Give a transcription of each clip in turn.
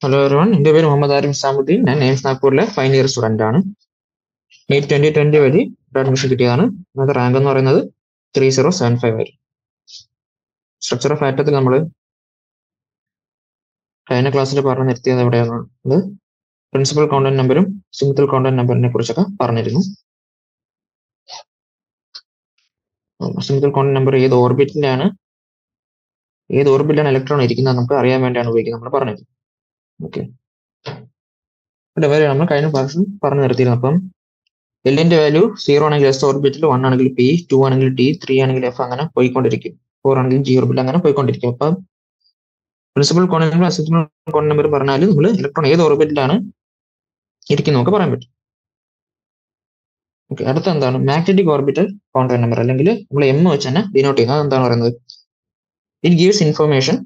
Hello everyone എൻ്റെ പേര് മുഹമ്മദ് ആരിഫ് സാമുദ്ദീൻ ഞാൻ എയിംസ് നാഗ്പൂരിലെ ഫൈനൽ ഇയർ സ്റ്റുഡൻ്റ് ആണ് നീറ്റ് ട്വന്റി ട്വന്റി വഴി അഡ്മിഷൻ കിട്ടിയതാണ് അതിനകത്ത് റാങ്ക് എന്ന് പറയുന്നത് ത്രീ സീറോ സെവൻ ഫൈവ് ആയിരുന്നു സ്ട്രക്ചർ ഓഫ് ആറ്റത്തിൽ നമ്മൾ കഴിഞ്ഞ ക്ലാസ്സിൽ പറഞ്ഞു നിർത്തിയത് എവിടെയാണ് അത് പ്രിൻസിപ്പൽ കോണ്ടന്റ് നമ്പറും സിംഗിൾ കോണ്ടന്റ് നമ്പറിനെ കുറിച്ചൊക്കെ പറഞ്ഞിരുന്നു സിംഗിൾ കോണ്ടന്റ് നമ്പർ ഏത് ഓർബിറ്റിലാണ് ഏത് ഓർബിറ്റിലാണ് ഇലക്ട്രോൺ ഇരിക്കുന്നത് നമുക്ക് അറിയാൻ വേണ്ടിയാണ് ഉപയോഗിക്കുന്നത് നമ്മൾ പറഞ്ഞത് ഓക്കെ ഇവിടെ വരെ നമ്മൾ കഴിഞ്ഞ പ്രാവശ്യം പറഞ്ഞു നിർത്തിയിരുന്നു അപ്പം എല്ലിന്റെ വാല്യൂ സീറോ ആണെങ്കിൽ എസ് ഓർബിറ്റിൽ വൺ ആണെങ്കിൽ പി ടു ആണെങ്കിൽ ടി ത്രീ ആണെങ്കിൽ എഫ് അങ്ങനെ പോയിക്കൊണ്ടിരിക്കും ഫോർ ആണെങ്കിൽ ജി ഓർബിറ്റിൽ അങ്ങനെ പോയിക്കൊണ്ടിരിക്കും അപ്പം പ്രിൻസിപ്പൽ കോണും അസിസ്റ്റബിൾ കോൺ നമ്പർ പറഞ്ഞാൽ നമ്മൾ ഇലക്ട്രോൺ ഏത് ഓർബിറ്റിലാണ് ഇരിക്കുന്നത് നമുക്ക് പറയാൻ പറ്റും ഓക്കെ അടുത്ത എന്താണ് മാഗ്നറ്റിക് ഓർബിറ്റൽ കോൺട്രാക്ട് നമ്പർ അല്ലെങ്കിൽ നമ്മൾ എം വെച്ച് തന്നെ ഡിനോട്ട് ചെയ്യുന്നത് അതെന്താണ് പറയുന്നത് it gives information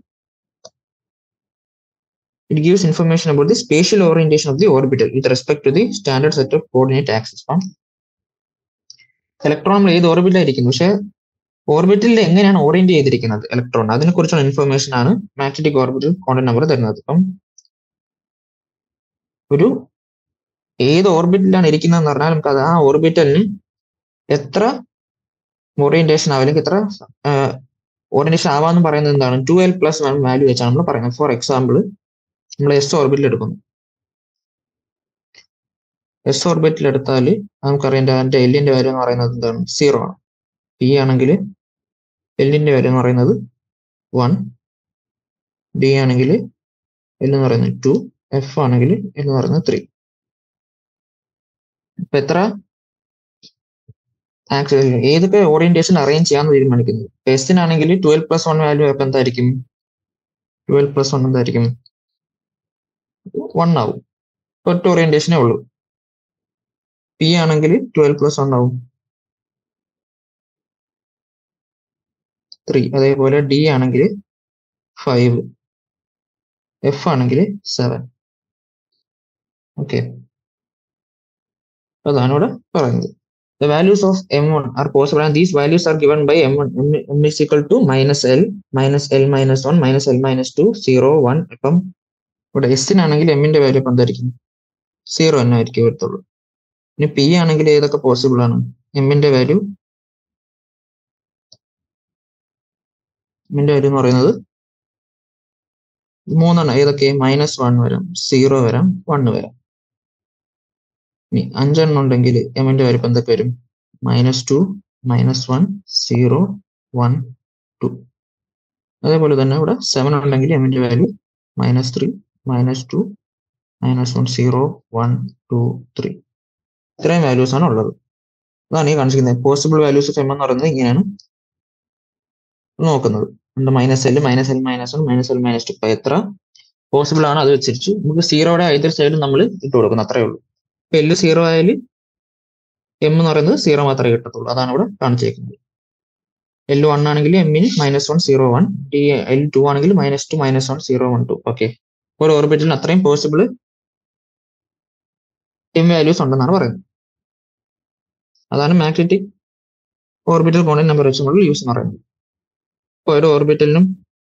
it gives information about the spatial orientation of the orbital with respect to the standard set of coordinate axes അപ്പം ഇലക്ട്രോൺ നമ്മൾ ഏത് ഓർബിറ്റിലായിരിക്കുന്നു പക്ഷെ ഓർബിറ്റിൽ എങ്ങനെയാണ് ഓറിയന്റ് ചെയ്തിരിക്കുന്നത് ഇലക്ട്രോൺ അതിനെ കുറിച്ചുള്ള ഇൻഫർമേഷൻ ആണ് മാഗ്നറ്റിക് ഓർബിറ്റൽ കോണ്ടന്റ് നമ്പർ തരുന്നത് അപ്പം ഒരു ഏത് ഓർബിറ്റിലാണ് ഇരിക്കുന്നത് എന്ന് പറഞ്ഞാൽ നമുക്ക് അത് ആ ഓർബിറ്റലിന് എത്ര ഓറിയന്റേഷൻ ആവും അല്ലെങ്കിൽ എത്ര ഓറിയന്റേഷൻ ആവാന്ന് പറയുന്നത് എന്താണ് two l plus one value വെച്ചാണ് നമ്മൾ പറയുന്നത് ഫോർ എക്സാമ്പിൾ നമ്മൾ എസ് ഓർബിറ്റിൽ എടുക്കുന്നു എസ് ഓർബിറ്റിൽ എടുത്താൽ നമുക്കറിയാം അതിന്റെ എല്ലിന്റെ വാല്യൂ എന്ന് പറയുന്നത് എന്താണ് സീറോ ആണ് പി ആണെങ്കിൽ എല്ലിന്റെ വാല്യൂ എന്ന് പറയുന്നത് വൺ ഡി ആണെങ്കിൽ എൽ എന്ന് പറയുന്നത് ടു എഫ് ആണെങ്കിൽ എൽ എന്ന് പറയുന്നത് ത്രീ ഇപ്പൊ എത്ര ഏതൊക്കെ ഓറിയന്റേഷൻ അറേഞ്ച് ചെയ്യാന്ന് തീരുമാനിക്കുന്നത് എസിനാണെങ്കിൽ ട്വൽവ് പ്ലസ് വൺ വാല്യൂ അപ്പൊ എന്തായിരിക്കും ട്വൽവ് പ്ലസ് വൺ എന്തായിരിക്കും വൺ ആവും ഒറ്റ ഓറിയന്റേഷനേ ഉള്ളൂ പി ആണെങ്കിൽ ട്വൽവ് പ്ലസ് വൺ ആവും ത്രീ അതേപോലെ ഡി ആണെങ്കിൽ ഫൈവ് എഫ് ആണെങ്കിൽ സെവൻ ഓക്കെ അതാണ് ഇവിടെ പറയുന്നത് the values of m1 are possible and these values are given by m1 m, m is equal to minus l minus l minus 1 minus l minus 2 0 1 ഇപ്പം ഇവിടെ എസിനാണെങ്കിൽ എമ്മിന്റെ value ഇപ്പം എന്തായിരിക്കും zero തന്നെ ആയിരിക്കും വരത്തുള്ളൂ ഇനി പി ആണെങ്കിൽ ഏതൊക്കെ പോസിബിൾ ആണ് എമ്മിന്റെ വാല്യൂ എമ്മിന്റെ വാല്യൂ എന്ന് പറയുന്നത് മൂന്നെണ്ണം ഏതൊക്കെ മൈനസ് വൺ വരാം സീറോ വരാം വൺ വരാം ഇനി അഞ്ചെണ്ണം ഉണ്ടെങ്കിൽ എമ്മിന്റെ വാല്യൂ ഇപ്പം എന്തൊക്കെ വരും minus two minus one zero one two അതേപോലെ തന്നെ ഇവിടെ സെവൻ ഉണ്ടെങ്കിൽ എമ്മിന്റെ value minus three minus two minus one zero one two three ഇത്രയും വാല്യൂസ് ആണ് ഉള്ളത് അതാണ് ഈ കാണിച്ചിരിക്കുന്നത് പോസിബിൾ വാല്യൂസ് ഓഫ് എം എന്ന് പറയുന്നത് ഇങ്ങനെയാണ് നോക്കുന്നത് നമ്മുടെ minus l minus l minus one minus l minus two ഇപ്പൊ എത്ര പോസിബിൾ ആണ് അത് വെച്ചിരിച്ചു നമുക്ക് സീറോയുടെ ഐതർ സൈഡ് നമ്മൾ ഇട്ട് കൊടുക്കുന്നത് അത്രേ ഉള്ളൂ ഇപ്പൊ എൽ സീറോ ആയാൽ എം എന്ന് പറയുന്നത് സീറോ മാത്രമേ കിട്ടത്തുള്ളൂ അതാണ് ഇവിടെ കാണിച്ചേക്കുന്നത് എൽ വൺ ആണെങ്കിൽ എമ്മിന് minus one zero one d l two ആണെങ്കിൽ minus two minus one zero one two okay ഒരു ഓർബിറ്റിന് അത്രയും പോസിബിൾ എം വാല്യൂസ് ഉണ്ടെന്നാണ് പറയുന്നത് അതാണ് മാഗ്നറ്റിക് ഓർബിറ്റൽ കോണ്ടന്റ് നമ്പർ വെച്ച് നമ്മൾ യൂസ് എന്ന് പറയുന്നത് ഇപ്പോൾ ഓരോ ഓർബിറ്റലിനും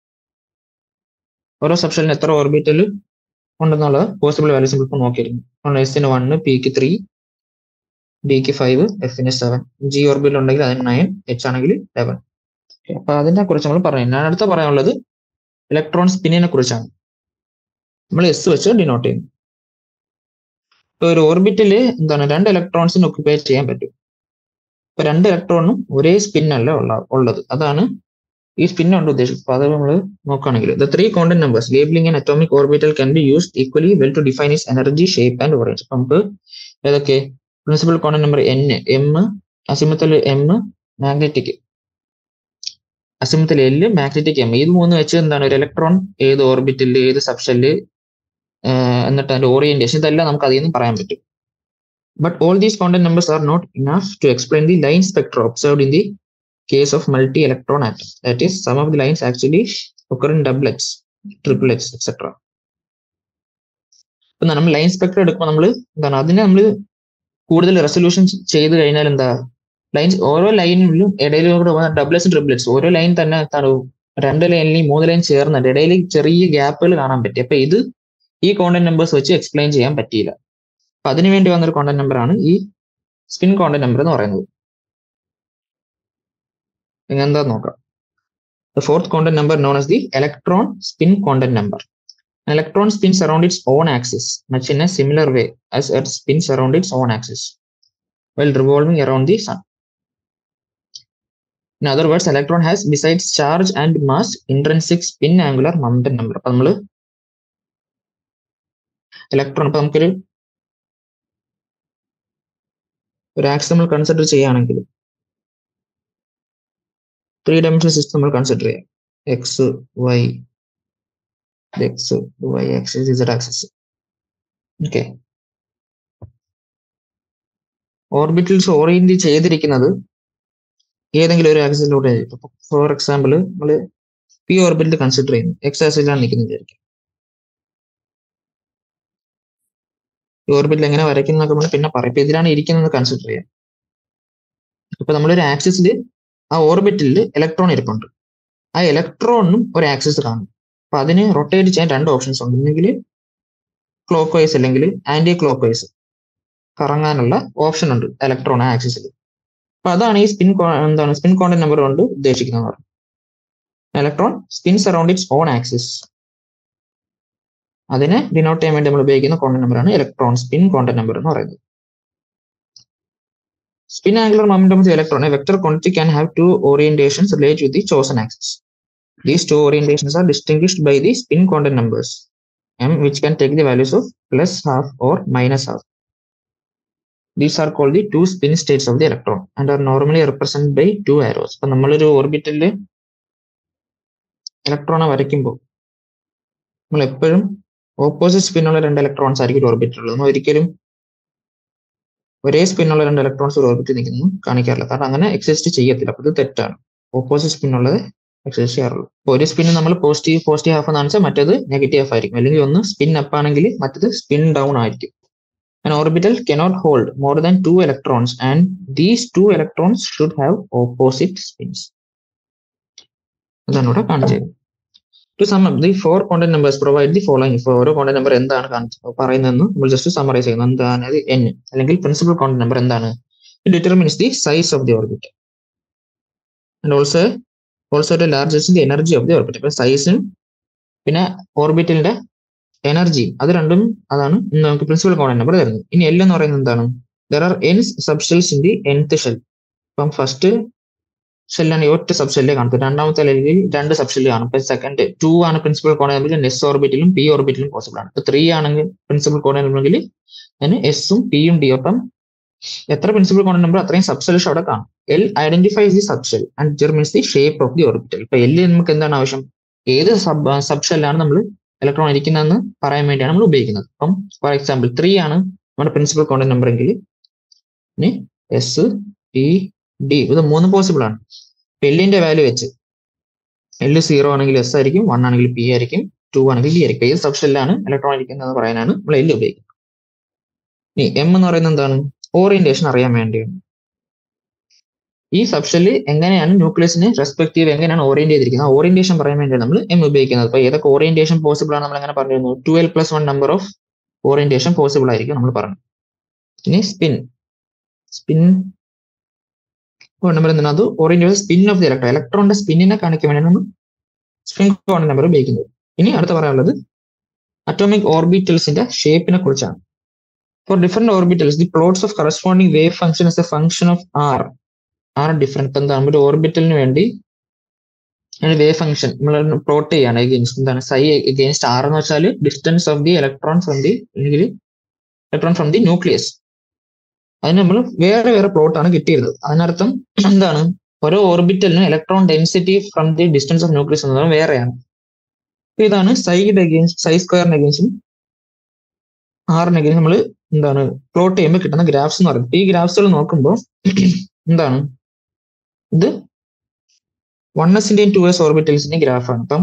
ഓരോ സബ്ഷനിലും എത്ര ഓർബിറ്റൽ ഉണ്ടെന്നുള്ളത് പോസിബിൾ വാല്യൂസ് ഇപ്പോൾ നോക്കിയിരുന്നു എസിന് വണ്ണ് പിക്ക് ത്രീ ഡിക്ക് ഫൈവ് എഫിന് സെവൻ ജി ഓർബിറ്റൽ ഉണ്ടെങ്കിൽ അതിന് നയൻ എച്ച് ആണെങ്കിൽ ലെവൻ അപ്പൊ അതിനെ കുറിച്ച് നമ്മൾ പറഞ്ഞു ഞാൻ അടുത്ത പറയാനുള്ളത് ഇലക്ട്രോൺ സ്പിന്നിനെ കുറിച്ചാണ് നമ്മൾ എസ് വെച്ച് ഡിനോട്ട് ചെയ്യുന്നു ഇപ്പൊ ഒരു ഓർബിറ്റിൽ എന്താണ് രണ്ട് ഇലക്ട്രോൺസിന് ഒക്യുപ്പൈ ചെയ്യാൻ പറ്റും ഇപ്പൊ രണ്ട് ഇലക്ട്രോണും ഒരേ സ്പിൻ അല്ല ഉള്ള ഉള്ളത് അതാണ് ഈ സ്പിൻ കൊണ്ട് ഉദ്ദേശിച്ചത് അപ്പൊ അത് നമ്മൾ നോക്കുകയാണെങ്കിൽ the three quantum numbers labelling and atomic orbital can be used equally well to define is energy shape and orange അപ്പൊ നമുക്ക് ഏതൊക്കെ principal quantum number n m azimuthal m magnetic azimuthal l magnetic m ഇത് മൂന്ന് വെച്ച് എന്താണ് ഒരു electron ഏത് ഓർബിറ്റിൽ ഏത് സബ്ഷനില് എന്നിട്ട് അതിന്റെ ഓറിയന്റേഷൻ ഇതെല്ലാം നമുക്ക് അതിൽ നിന്ന് പറയാൻ പറ്റും but all these quantum numbers are not enough to explain the line spectrum observed in the case of multi electron atom that is some of the lines actually occur in doublets triplets etcetera ഇപ്പൊ നമ്മൾ line spectrum എടുക്കുമ്പോൾ നമ്മൾ എന്താണ് അതിനെ നമ്മൾ കൂടുതൽ resolution ചെയ്ത് കഴിഞ്ഞാൽ എന്താ ലൈൻസ് ഓരോ ലൈനിലും ഇടയിലൂടെ ഡബ്ലെറ്റ്സ് ട്രിപ്ലെറ്റ്സ് ഓരോ ലൈൻ തന്നെ എന്താണ് രണ്ട് ലൈനിലും മൂന്ന് ലൈൻ ചേർന്നിട്ട് ഇടയിൽ ചെറിയ ഗ്യാപ്പുകൾ കാണാൻ പറ്റും അപ്പൊ ഇത് ഈ കോണ്ടന്റ് നമ്പേഴ്സ് വെച്ച് എക്സ്പ്ലെയിൻ ചെയ്യാൻ പറ്റിയില്ല അപ്പൊ അതിനു വേണ്ടി വന്നൊരു കോണ്ടന്റ് നമ്പർ ആണ് ഈ സ്പിൻ കോണ്ടന്റ് നമ്പർ എന്ന് പറയുന്നത് എന്താ നോക്കാം The fourth quantum number known as the electron spin quantum number. An electron spins around its own axis, much in a similar way as Earth spins around its own axis while revolving around the sun. In other words, electron has besides charge and mass intrinsic spin angular momentum number. അപ്പൊ നമ്മള് electron ഇപ്പൊ നമുക്കൊരു ഒരു ax നമ്മൾ consider ചെയ്യുകയാണെങ്കിൽ three dimensional system നമ്മൾ consider ചെയ്യാം x y x y axis z axis okay orbitals orient ചെയ്തിരിക്കുന്നത് ഏതെങ്കിലും ഒരു ആക്സിസിലൂടെ ആയിരിക്കും ഫോർ എക്സാമ്പിൾ നമ്മൾ പി ഓർബിറ്റിൽ കൺസിഡർ ചെയ്യുന്നു എക്സ് ആക്സിസിലാണ് നിൽക്കുന്നത് വിചാരിക്കും ഈ ഓർബിറ്റിൽ എങ്ങനെ വരയ്ക്കുന്നതൊക്കെ നമ്മൾ പിന്നെ പറയും ഇപ്പൊ ഇതിലാണ് ഇരിക്കുന്നത് കൺസിഡർ ചെയ്യാം ഇപ്പൊ നമ്മളൊരു ആക്സിസിൽ ആ ഓർബിറ്റിൽ ഇലക്ട്രോൺ ഇരിപ്പുണ്ട് ആ ഇലക്ട്രോണിനും ഒരു ആക്സിസ് കാണും അപ്പൊ അതിന് റൊട്ടേറ്റ് ചെയ്യാൻ രണ്ട് ഓപ്ഷൻസ് ഉണ്ട് ഒന്നുകിൽ ക്ലോക്ക് വൈസ് അല്ലെങ്കിൽ ആന്റി ക്ലോക്ക് വൈസ് കറങ്ങാനുള്ള ഓപ്ഷൻ ഉണ്ട് ഇലക്ട്രോൺ ആക്സിസിൽ അപ്പൊ അതാണ് ഈ സ്പിൻ എന്താണ് സ്പിൻ കോണ്ടന്റ് നമ്പർ കൊണ്ട് ഉദ്ദേശിക്കുന്നത് electron spins around its own axis അതിനെ ഡിനോട്ട് ചെയ്യാൻ വേണ്ടി നമ്മൾ ഉപയോഗിക്കുന്ന കോണ്ടന്റ് നമ്പറാണ് ഇലക്ട്രോൺ സ്പിൻ കോണ്ടന്റ് നമ്പർ എന്ന് പറയുന്നത് Spin angular momentum of the electron, a vector quantity can have two orientations related to the chosen axis. These two orientations are distinguished by the spin quantum numbers, m, which can take the values of plus half or minus half. These are called the two spin states of the electron and are normally represented by two arrows. അപ്പൊ നമ്മളൊരു ഓർബിറ്റലിൽ ഇലക്ട്രോണെ വരയ്ക്കുമ്പോൾ നമ്മൾ എപ്പോഴും opposite സ്പിന്നുള്ള രണ്ട് electrons ആയിരിക്കും orbital ഉള്ളത് ഒരിക്കലും ഒരേ സ്പിന്നുള്ള രണ്ട് ഇലക്ട്രോൺസ് ഒരു ഓർബിറ്റിൽ നിൽക്കുന്നു കാണിക്കാറില്ല കാരണം അങ്ങനെ എക്സിസ്റ്റ് ചെയ്യത്തില്ല അപ്പൊ ഇത് തെറ്റാണ് ഓപ്പോസിറ്റ് സ്പിന്നുള്ളത് എക്സിസ്റ്റ് ചെയ്യാറുള്ളൂ അപ്പൊ ഒരു സ്പിൻ നമ്മൾ പോസിറ്റീവ് പോസിറ്റീവ് ഹാഫ് എന്ന് വെച്ചാൽ മറ്റേത് നെഗറ്റീവ് ഹാഫ് ആയിരിക്കും അല്ലെങ്കിൽ ഒന്ന് സ്പിൻ അപ്പ് ആണെങ്കിൽ മറ്റേത് സ്പിൻ ഡൗൺ ആയിരിക്കും An orbital cannot hold more than two electrons and these two electrons should have opposite spins. അതാണ് ഇവിടെ കാണിച്ചത് to sum up the four quantum numbers provide the following ഇപ്പോൾ ഓരോ കോണ്ടന്റ് നമ്പർ എന്താണ് കാണിച്ചത് പറയുന്നതെന്ന് നമ്മൾ ജസ്റ്റ് സമ്മറൈസ് ചെയ്യുന്നു എന്താണ് അത് എൻ അല്ലെങ്കിൽ പ്രിൻസിപ്പൽ കോണ്ടന്റ് നമ്പർ എന്താണ് it determines the size of the orbit and also also the largest the energy of the orbit ഇപ്പൊ സൈസും പിന്നെ ഓർബിറ്റലിന്റെ എനർജി അത് രണ്ടും അതാണ് നമുക്ക് പ്രിൻസിപ്പൽ കോണ്ടന്റ് നമ്പർ തരുന്നത് ഇനി എൽ എന്ന് പറയുന്നത് എന്താണ് there are n subshells in the nth shell ഇപ്പം ഫസ്റ്റ് ഷെല്ലാണ് ഒറ്റ സബ് ഷെല്ല് കാണുന്നത് രണ്ടാമത്തെ ലെവലിൽ രണ്ട് സബ് ഷെല്ല് കാണും ഇപ്പൊ സെക്കൻഡ് ടു ആണ് പ്രിൻസിപ്പൽ കോർഡിനേറ്റ് നെസ് ഓർബിറ്റിലും പി ഓർബിറ്റിലും പോസിബിൾ ആണ് ഇപ്പൊ ത്രീ ആണെങ്കിൽ പ്രിൻസിപ്പൽ കോർഡിനേറ്റ് ഉണ്ടെങ്കിൽ അതിന് എസും പിയും ഡി അപ്പം എത്ര പ്രിൻസിപ്പൽ കോർഡിനേറ്റ് നമ്പർ അത്രയും സബ് ഷെൽസ് അവിടെ കാണും l identifies the sub shell and determines the shape of the orbital ഇപ്പൊ എല്ലിൽ നമുക്ക് എന്താണ് ആവശ്യം ഏത് സബ് സബ് ഷെല്ലാണ് നമ്മൾ ഇലക്ട്രോൺ ഇരിക്കുന്നതെന്ന് പറയാൻ വേണ്ടിയാണ് നമ്മൾ ഉപയോഗിക്കുന്നത് അപ്പം ഫോർ എക്സാമ്പിൾ ത്രീ ആണ് നമ്മുടെ പ്രിൻസിപ്പൽ കോർഡിനേറ്റ് നമ്പർ എങ്കിൽ ഇനി എസ് പി ഡി ഇത് മൂന്ന് പോസിബിൾ ആണ് എല്ലിന്റെ വാല്യൂ വെച്ച് എല്ല് സീറോ ആണെങ്കിൽ എസ് ആയിരിക്കും വൺ ആണെങ്കിൽ പി ആയിരിക്കും ടു ആണെങ്കിൽ ഡി ആയിരിക്കും ഏത് സബ്ഷെല്ലാണ് ഇലക്ട്രോൺ ഇരിക്കുന്നത് പറയാനാണ് നമ്മൾ എല്ല് ഉപയോഗിക്കുന്നത് ഇനി എം എന്ന് പറയുന്നത് എന്താണ് ഓറിയന്റേഷൻ അറിയാൻ വേണ്ടിയാണ് ഈ സബ്ഷെല്ല് എങ്ങനെയാണ് ന്യൂക്ലിയസിന് റെസ്പെക്റ്റീവ് എങ്ങനെയാണ് ഓറിയന്റ് ചെയ്തിരിക്കുന്നത് ഓറിയന്റേഷൻ പറയാൻ വേണ്ടിയാണ് നമ്മൾ എം ഉപയോഗിക്കുന്നത് അപ്പൊ ഏതൊക്കെ ഓറിയന്റേഷൻ പോസിബിൾ ആണ് നമ്മൾ എങ്ങനെ പറഞ്ഞിരുന്നു two l plus one number of orientation possible ആയിരിക്കും നമ്മൾ പറഞ്ഞു ഇനി സ്പിൻ സ്പിൻ നമ്പർ എന്താണ് അത് orientation spin of the electron ഇലക്ട്രോണിന്റെ സ്പിന്നിനെ കാണിക്കാൻ വേണ്ടി നമ്മൾ സ്പിൻ കോൺ നമ്പർ ഉപയോഗിക്കുന്നത് ഇനി അടുത്ത പറയാനുള്ളത് അറ്റോമിക് ഓർബിറ്റൽസിന്റെ ഷേപ്പിനെ കുറിച്ചാണ് four different orbitals the plots of corresponding wave function as a function of r r different ഇപ്പൊ എന്താണ് ഒരു ഓർബിറ്റലിന് വേണ്ടി വേവ് ഫംഗ്ഷൻ നമ്മൾ പ്ലോട്ട് ചെയ്യാണ് എഗെയിൻസ്റ്റ് എന്താണ് സൈ എഗെയിൻസ്റ്റ് ആർ എന്ന് വെച്ചാൽ distance of the electron from the അല്ലെങ്കിൽ ഇലക്ട്രോൺ ഫ്രം ദി ന്യൂക്ലിയസ് അതിന് നമ്മൾ വേറെ വേറെ പ്ലോട്ട് ആണ് കിട്ടിയിരുന്നത് അതിനർത്ഥം എന്താണ് ഓരോ ഓർബിറ്റലിന് electron density from the distance of nucleus എന്ന് പറയുന്നത് വേറെയാണ് ഇതാണ് സൈഡ് അഗെയിൻസ്റ്റ് സൈ സ്ക്വയറിന് അഗെയിൻസ്റ്റും ആറിന് അഗെയിൻസ്റ്റ് നമ്മൾ എന്താണ് പ്ലോട്ട് ചെയ്യുമ്പോൾ കിട്ടുന്ന ഗ്രാഫ്സ് എന്ന് പറയുന്നത് ഈ ഗ്രാഫ്സുകൾ നോക്കുമ്പോൾ എന്താണ് ഇത് വൺ എസിന്റെയും ടു എസ് ഓർബിറ്റൽസിന്റെയും ഗ്രാഫാണ് അപ്പം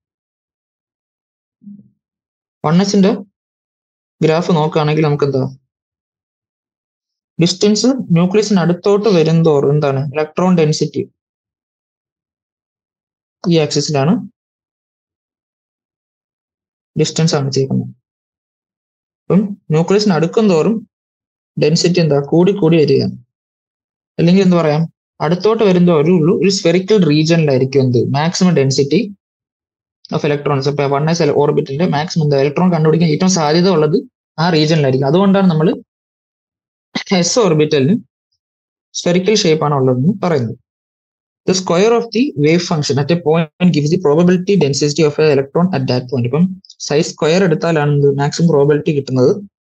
വൺ എസിന്റെ ഗ്രാഫ് നോക്കുകയാണെങ്കിൽ നമുക്ക് എന്താ ഡിസ്റ്റൻസ് ന്യൂക്ലിയസിന് അടുത്തോട്ട് വരുന്തോറും എന്താണ് ഇലക്ട്രോൺ ഡെൻസിറ്റി ഈ ആക്സിസിലാണ് ഡിസ്റ്റൻസ് ആണ് ചെയ്യുന്നത് അപ്പം ന്യൂക്ലിയസിന് അടുക്കും തോറും ഡെൻസിറ്റി എന്താ കൂടി കൂടി വരികയാണ് അല്ലെങ്കിൽ എന്താ പറയാം അടുത്തോട്ട് വരുന്നതോരേ ഉള്ളൂ ഒരു സ്ഫെറിക്കൽ റീജിയനിലായിരിക്കും എന്ത് മാക്സിമം ഡെൻസിറ്റി ഓഫ് ഇലക്ട്രോൺസ് ഇപ്പൊ വൺ എസ് ഓർബിറ്റിന്റെ മാക്സിമം എന്താ ഇലക്ട്രോൺ കണ്ടുപിടിക്കാൻ ഏറ്റവും സാധ്യത ഉള്ളത് ആ റീജിയനിലായിരിക്കും അതുകൊണ്ടാണ് നമ്മൾ എസ് ഓർബിറ്റലിന് സ്ഫെറിക്കൽ ഷേപ്പ് ആണ് ഉള്ളതെന്ന് പറയുന്നത് the square of the wave function at a point gives the probability density of a electron at that point ഇപ്പം സൈസ് സ്ക്വയർ എടുത്താലാണ് മാക്സിമം പ്രോബിലിറ്റി കിട്ടുന്നത്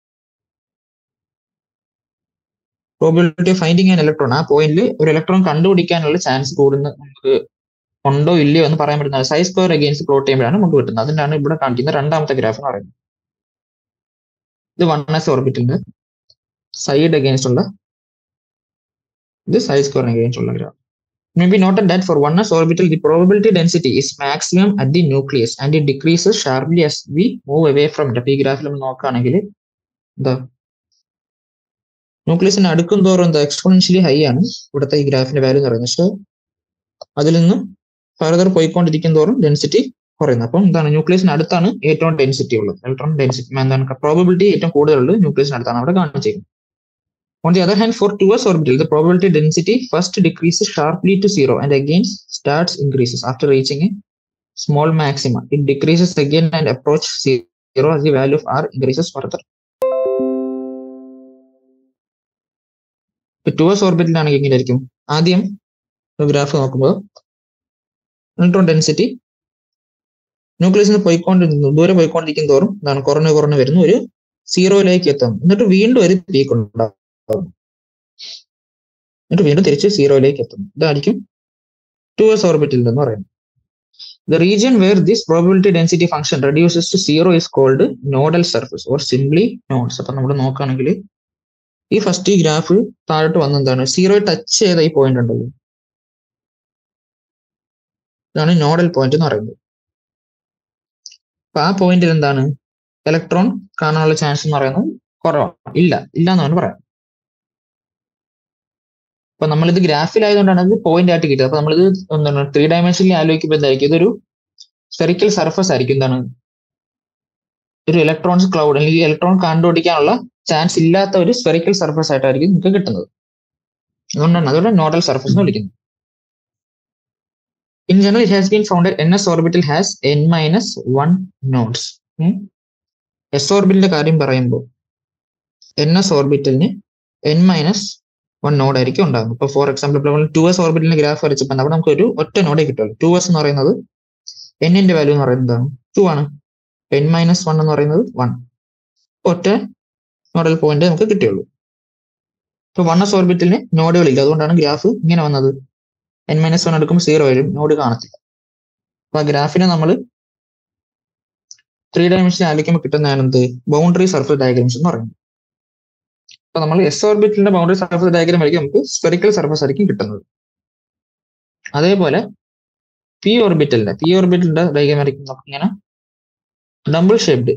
probability of finding an electron ആ പോയിന്റിൽ ഒരു electron കണ്ടുപിടിക്കാനുള്ള ചാൻസ് കൂടുന്ന നമുക്ക് ഉണ്ടോ ഇല്ലയോ എന്ന് പറയാൻ പറ്റുന്നത് സൈസ് സ്ക്വയർ അഗെയിൻസ്റ്റ് പ്ലോട്ട് ചെയ്യുമ്പോഴാണ് നമുക്ക് കിട്ടുന്നത് അതിനാണ് ഇവിടെ കാണിക്കുന്ന രണ്ടാമത്തെ ഗ്രാഫ് എന്ന് പറയുന്നത് ഇത് വൺ എസ് ഓർബിറ്റിന്റെ സൈഡ് അഗെയിൻസ്റ്റ് ഉള്ള ഇത് സൈസ് സ്ക്വയർ അഗെയിൻസ്റ്റ് ഉള്ള graph may be noted that for 1s orbital the probability density is maximum at the nucleus and it decreases sharply as we move away from it അപ്പൊ ഈ ഗ്രാഫിൽ നമ്മൾ നോക്കുകയാണെങ്കിൽ എന്താ ന്യൂക്ലിയസിന് അടുക്കും തോറും എന്താ എക്സ്പോണൻഷ്യലി ഹൈ ആണ് ഇവിടുത്തെ ഈ ഗ്രാഫിന്റെ വാല്യൂ എന്ന് പറയുന്നത് സോ അതിൽ നിന്ന് ഫർദർ പോയിക്കൊണ്ടിരിക്കും തോറും ഡെൻസിറ്റി കുറയുന്നത് അപ്പം എന്താണ് ന്യൂക്ലിയസിന് അടുത്താണ് ഏറ്റവും ഡെൻസിറ്റി ഉള്ളത് ഇലക്ട്രോൺ ഡെൻസിറ്റി എന്താണ് പ്രോബിലിറ്റി ഏറ്റവും കൂടുതലുള്ളത് ന്യൂക്ലിയസിന് അടുത്താണ് അവിടെ കാണിച്ചിരിക്കുന്നത് On the other hand, for 2s orbital, the probability density first decreases sharply to zero and again starts increases after reaching a small maxima. It decreases again and approaches zero as the value of r increases further. ഇപ്പൊ two s ഓർബിറ്റിലാണെങ്കിൽ എങ്ങനെയായിരിക്കും ആദ്യം graph നോക്കുമ്പോൾ electron density ന്യൂക്ലിയസിന് പോയിക്കൊണ്ടിരിക്കുന്നു ദൂരെ പോയിക്കൊണ്ടിരിക്കും തോറും എന്താണ് കുറഞ്ഞു കുറഞ്ഞു വരുന്നു ഒരു സീറോയിലേക്ക് എത്തും എന്നിട്ട് വീണ്ടും ഒരു പീക്ക് ഉണ്ടാവും എന്നിട്ട് വീണ്ടും തിരിച്ച് സീറോയിലേക്ക് എത്തുന്നു ഇതായിരിക്കും ടു എസ് ഓർബിറ്റിൽ എന്ന് പറയുന്നത് the region where this probability density function reduces to zero is called nodal surface or simply nodes അപ്പൊ നമ്മൾ നോക്കുകയാണെങ്കിൽ ഈ ഫസ്റ്റ് ഈ ഗ്രാഫ് താഴോട്ട് വന്ന എന്താണ് സീറോ ടച്ച് ചെയ്ത ഈ പോയിന്റ് ഉണ്ടല്ലോ ഇതാണ് നോഡൽ പോയിന്റ് എന്ന് പറയുന്നത് അപ്പൊ ആ പോയിന്റിൽ എന്താണ് ഇലക്ട്രോൺ കാണാനുള്ള ചാൻസ് എന്ന് പറയുന്നത് കുറവാണ് ഇല്ല ഇല്ല എന്നാണ് പറയാം അപ്പൊ നമ്മളിത് ഗ്രാഫിലായതുകൊണ്ടാണ് ഇത് പോയിന്റ് ആയിട്ട് കിട്ടിയത് അപ്പൊ നമ്മളിത് എന്താണ് ത്രീ ഡയമെൻഷനിൽ ആലോചിക്കുമ്പോൾ എന്തായിരിക്കും ഇതൊരു സ്പെറിക്കൽ സർഫസ് ആയിരിക്കും എന്താണ് ഒരു ഇലക്ട്രോൺസ് ക്ലൗഡ് അല്ലെങ്കിൽ ഇലക്ട്രോൺ കണ്ടുപിടിക്കാനുള്ള ചാൻസ് ഇല്ലാത്ത ഒരു സ്പെറിക്കൽ സർഫസ് ആയിട്ടായിരിക്കും നിങ്ങൾക്ക് കിട്ടുന്നത് അതുകൊണ്ടാണ് അതുകൊണ്ട് നോഡൽ സർഫസ് എന്ന് വിളിക്കുന്നത് in general it has been founded n s orbital has n minus one nodes s ഓർബിറ്റലിന്റെ കാര്യം പറയുമ്പോൾ എൻ എസ് ഓർബിറ്റലിന് എൻ മൈനസ് വൺ നോഡ് ആയിരിക്കും ഉണ്ടാകും ഇപ്പൊ ഫോർ എക്സാമ്പിൾ ഇപ്പോൾ നമ്മൾ ടു എസ് ഓർബിറ്റലിന്റെ ഗ്രാഫ് വരച്ചപ്പോൾ അവിടെ നമുക്ക് ഒരു ഒറ്റ നോഡേ കിട്ടുള്ളൂ ടു എസ് എന്ന് പറയുന്നത് എന്നിന്റെ വാല്യൂ എന്ന് പറയുന്നത് എന്താണ് ടു ആണ് എൻ മൈനസ് വൺ എന്ന് പറയുന്നത് വൺ ഒറ്റ നോഡൽ പോയിന്റ് നമുക്ക് കിട്ടിയുള്ളൂ ഇപ്പൊ വൺ എസ് ഓർബിറ്റലിന് നോഡുകളില്ല അതുകൊണ്ടാണ് ഗ്രാഫ് ഇങ്ങനെ വന്നത് എൻ മൈനസ് വൺ എടുക്കുമ്പോൾ സീറോ വരും നോഡ് കാണത്തില്ല അപ്പൊ ആ ഗ്രാഫിനെ നമ്മൾ ത്രീ ഡയമെൻഷൻ ആലോചിക്കുമ്പോൾ കിട്ടുന്നതാണ് എന്ത് ബൗണ്ടറി സർഫസ് ഡയഗ്രാംസ് എന്ന് പറയുന്നത് അപ്പൊ നമ്മൾ എസ് ഓർബിറ്റലിന്റെ ബൗണ്ടറി സർഫസ് ഡയഗ്രാം ആയിരിക്കും നമുക്ക് സ്പെറിക്കൽ സർഫസ് ആയിരിക്കും കിട്ടുന്നത് അതേപോലെ പി ഓർബിറ്റലിന്റെ പി ഓർബിറ്റലിന്റെ ഡയഗ്രാം ആയിരിക്കും നമുക്ക് ഇങ്ങനെ double shaped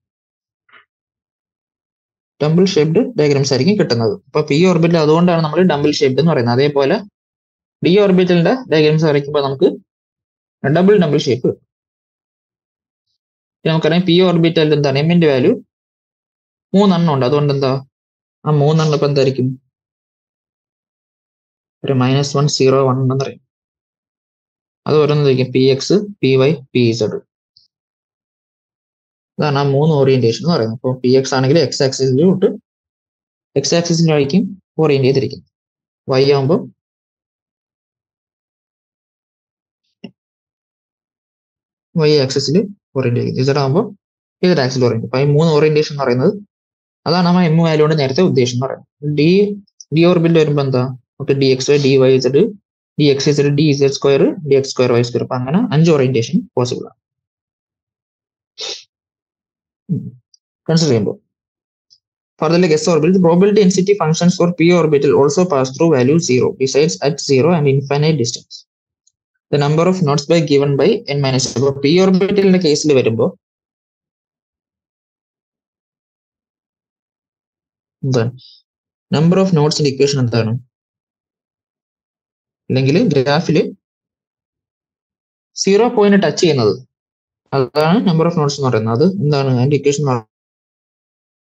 double shaped diagrams ആയിരിക്കും കിട്ടുന്നത് അപ്പൊ പി ഓർബിറ്റൽ അതുകൊണ്ടാണ് നമ്മൾ ഡബിൾ ഷേപ്ഡ് എന്ന് പറയുന്നത് അതേപോലെ ഡി ഓർബിറ്റലിന്റെ ഡയഗ്രാംസ് വരയ്ക്കുമ്പോൾ നമുക്ക് ഡബിൾ ഡബിൾ ഷേപ്പ് നമുക്കറിയാം പി ഓർബിറ്റലിൽ എന്താണ് എമ്മിന്റെ വാല്യൂ മൂന്നെണ്ണം ഉണ്ട് അതുകൊണ്ട് എന്താ ആ മൂന്നെണ്ണം ഇപ്പൊ എന്തായിരിക്കും ഒരു മൈനസ് വൺ സീറോ വൺ എന്ന് പറയും അത് ഓരോന്നിരിക്കും p X P Y P z ഇതാണ് ആ മൂന്ന് ഓറിയന്റേഷൻ എന്ന് പറയുന്നത് ഇപ്പോൾ പി എക്സ് ആണെങ്കിൽ എക്സ് ആക്സിസിലോട്ട് എക്സ് ആക്സിസിലായിരിക്കും ഓറിയന്റ് ചെയ്തിരിക്കുന്നത് വൈ ആകുമ്പോൾ വൈ ആക്സിസിൽ ഓറിയന്റ് ചെയ്യും ഇസഡ് ആകുമ്പോൾ ഇസഡ് ആക്സിൽ ഓറിയന്റ് അപ്പൊ ഈ മൂന്ന് ഓറിയന്റേഷൻ എന്ന് പറയുന്നത് അതാണ് നമ്മൾ എം വാല്യൂ കൊണ്ട് നേരത്തെ ഉദ്ദേശം എന്ന് പറയുന്നത് ഡി ഡി ഓർബിറ്റിൽ വരുമ്പോൾ എന്താ നമുക്ക് d x y d y z d x z d z square d x square y square അപ്പൊ അങ്ങനെ അഞ്ച് ഓറിയന്റേഷൻ പോസിബിൾ ആണ് കൺസിഡർ ചെയ്യുമ്പോൾ Further, like s orbital, the probability density functions for p orbital also pass through value zero, besides at zero and infinite distance. The number of nodes by given by n minus അപ്പോൾ p ഓർബിറ്റലിന്റെ കേസിൽ വരുമ്പോൾ എന്താണ് number of നോട്ട്സിന്റെ equation എന്താണ് അല്ലെങ്കിൽ ഗ്രാഫില് zero point touch ചെയ്യുന്നത് അതാണ് number of notes എന്ന് പറയുന്നത് അത് എന്താണ് അതിന്റെ ഇക്വേഷൻ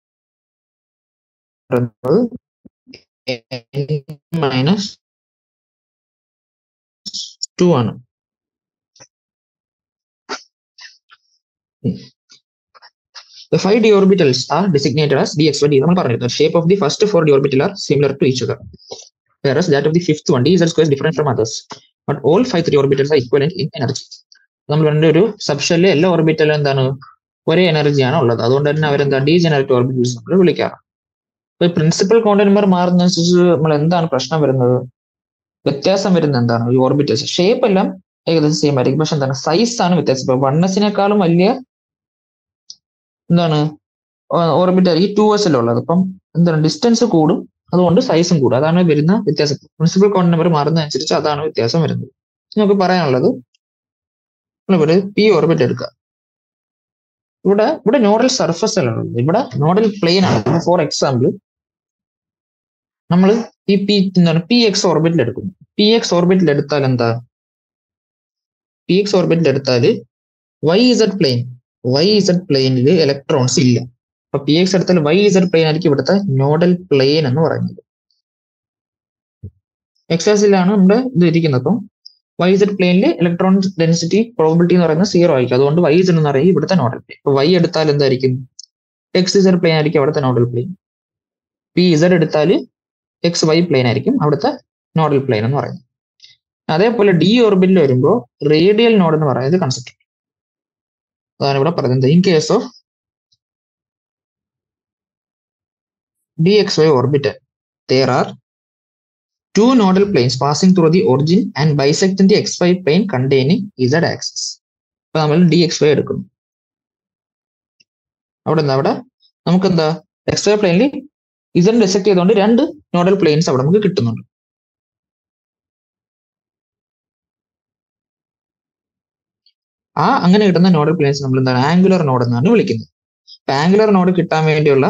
പറയുന്നത് മൈനസ് ടു ആണ് The five d orbitals are designated as dx by d. നമ്മൾ പറഞ്ഞിരുന്നു shape of the first four d orbital are similar to each other. Whereas that of the fifth one, d z square is different from others. But all five three orbitals are equivalent in energy. നമ്മൾ പറഞ്ഞ ഒരു സബ്ഷെല്ലിലെ എല്ലാ ഓർബിറ്റലും എന്താണ് ഒരേ എനർജിയാണ് ഉള്ളത് അതുകൊണ്ട് തന്നെ അവരെന്താ ഡി ജനറേറ്റ് ഓർബിറ്റൽസ് നമ്മൾ വിളിക്കാറ് ഇപ്പൊ പ്രിൻസിപ്പൽ കോണ്ടന്റ് നമ്പർ മാറുന്നതനുസരിച്ച് നമ്മൾ എന്താണ് പ്രശ്നം വരുന്നത് വ്യത്യാസം വരുന്നത് എന്താണ് ഈ ഓർബിറ്റൽസ് ഷേപ്പ് എല്ലാം ഏകദേശം സെയിം ആയിരിക്കും പക്ഷെ എന്താണ് സൈസ് ആണ് വ്യത്യാസം ഇപ്പൊ വൺ എസിനേക്കാളും വലിയ എന്താണ് ഓർബിറ്റൽ ഈ ടു എസ് ഉള്ളത് അപ്പം എന്താണ് ഡിസ്റ്റൻസ് കൂടും അതുകൊണ്ട് സൈസും കൂടും അതാണ് വരുന്ന വ്യത്യാസം പ്രിൻസിപ്പൽ കോണ്ട് നമ്പർ മാറുന്നതനുസരിച്ച് അതാണ് വ്യത്യാസം വരുന്നത് നമുക്ക് പറയാനുള്ളത് ഇവിടെ പി ഓർബിറ്റ് എടുക്കുക ഇവിടെ ഇവിടെ നോഡൽ സർഫസ് അല്ല ഉള്ളത് ഇവിടെ നോഡൽ പ്ലെയിൻ ആണ് ഫോർ എക്സാമ്പിൾ നമ്മൾ ഈ പി എന്താണ് പി എക്സ് ഓർബിറ്റിൽ എടുക്കുന്നു പി എക്സ് ഓർബിറ്റിൽ എടുത്താൽ എന്താ പി എക്സ് ഓർബിറ്റിൽ എടുത്താൽ y z plane y Z പ്ലെയിനിൽ ഇലക്ട്രോൺസ് ഇല്ല അപ്പൊ പി എക്സ് എടുത്താൽ വൈ ഇസഡ് പ്ലെയിൻ ആയിരിക്കും ഇവിടുത്തെ നോഡൽ പ്ലെയിൻ എന്ന് പറയുന്നത് എക്സാസിലാണ് നമ്മുടെ ഇത് ഇരിക്കുന്നത് അപ്പം വൈ ഇസഡ് പ്ലെയിനിൽ ഇലക്ട്രോൺ ഡെൻസിറ്റി പ്രോബിലിറ്റി എന്ന് പറയുന്നത് സീറോ ആയിരിക്കും അതുകൊണ്ട് വൈ ഇസഡ് എന്ന് പറയുന്നത് ഇവിടുത്തെ നോഡൽ പ്ലെയിൻ ഇപ്പൊ വൈ എടുത്താൽ എന്തായിരിക്കും എക്സ് ഇസഡ് പ്ലെയിൻ ആയിരിക്കും അവിടുത്തെ നോഡൽ പ്ലെയിൻ പി ഇസഡ് എടുത്താൽ എക്സ് വൈ പ്ലെയിൻ ആയിരിക്കും അവിടുത്തെ നോഡൽ പ്ലെയിൻ എന്ന് പറയുന്നത് അതേപോലെ ഡി ഓർബിറ്റിൽ വരുമ്പോൾ റേഡിയൽ നോഡ് എന്ന് പറയുന്നത് കൺസെപ്റ്റ് അതാണ് ഇവിടെ പറയുന്നത് in case of dxy orbital there are two nodal planes passing through the origin and bisecting the xy plane containing z axis അപ്പൊ നമ്മൾ ഡി എക്സ് വൈ എടുക്കുന്നു അവിടെ എന്താ അവിടെ നമുക്ക് എന്താ എക്സ് വൈ പ്ലെയിനിൽ ഇസഡ് ഡിസെക്ട് ചെയ്തുകൊണ്ട് രണ്ട് നോഡൽ പ്ലെയിൻസ് അവിടെ നമുക്ക് കിട്ടുന്നുണ്ട് ആ അങ്ങനെ കിട്ടുന്ന നോഡൽ പ്ലെയിൻസ് നമ്മൾ എന്താണ് ആംഗുലർ നോഡ് എന്നാണ് വിളിക്കുന്നത് അപ്പൊ ആംഗുലർ നോഡ് കിട്ടാൻ വേണ്ടിയുള്ള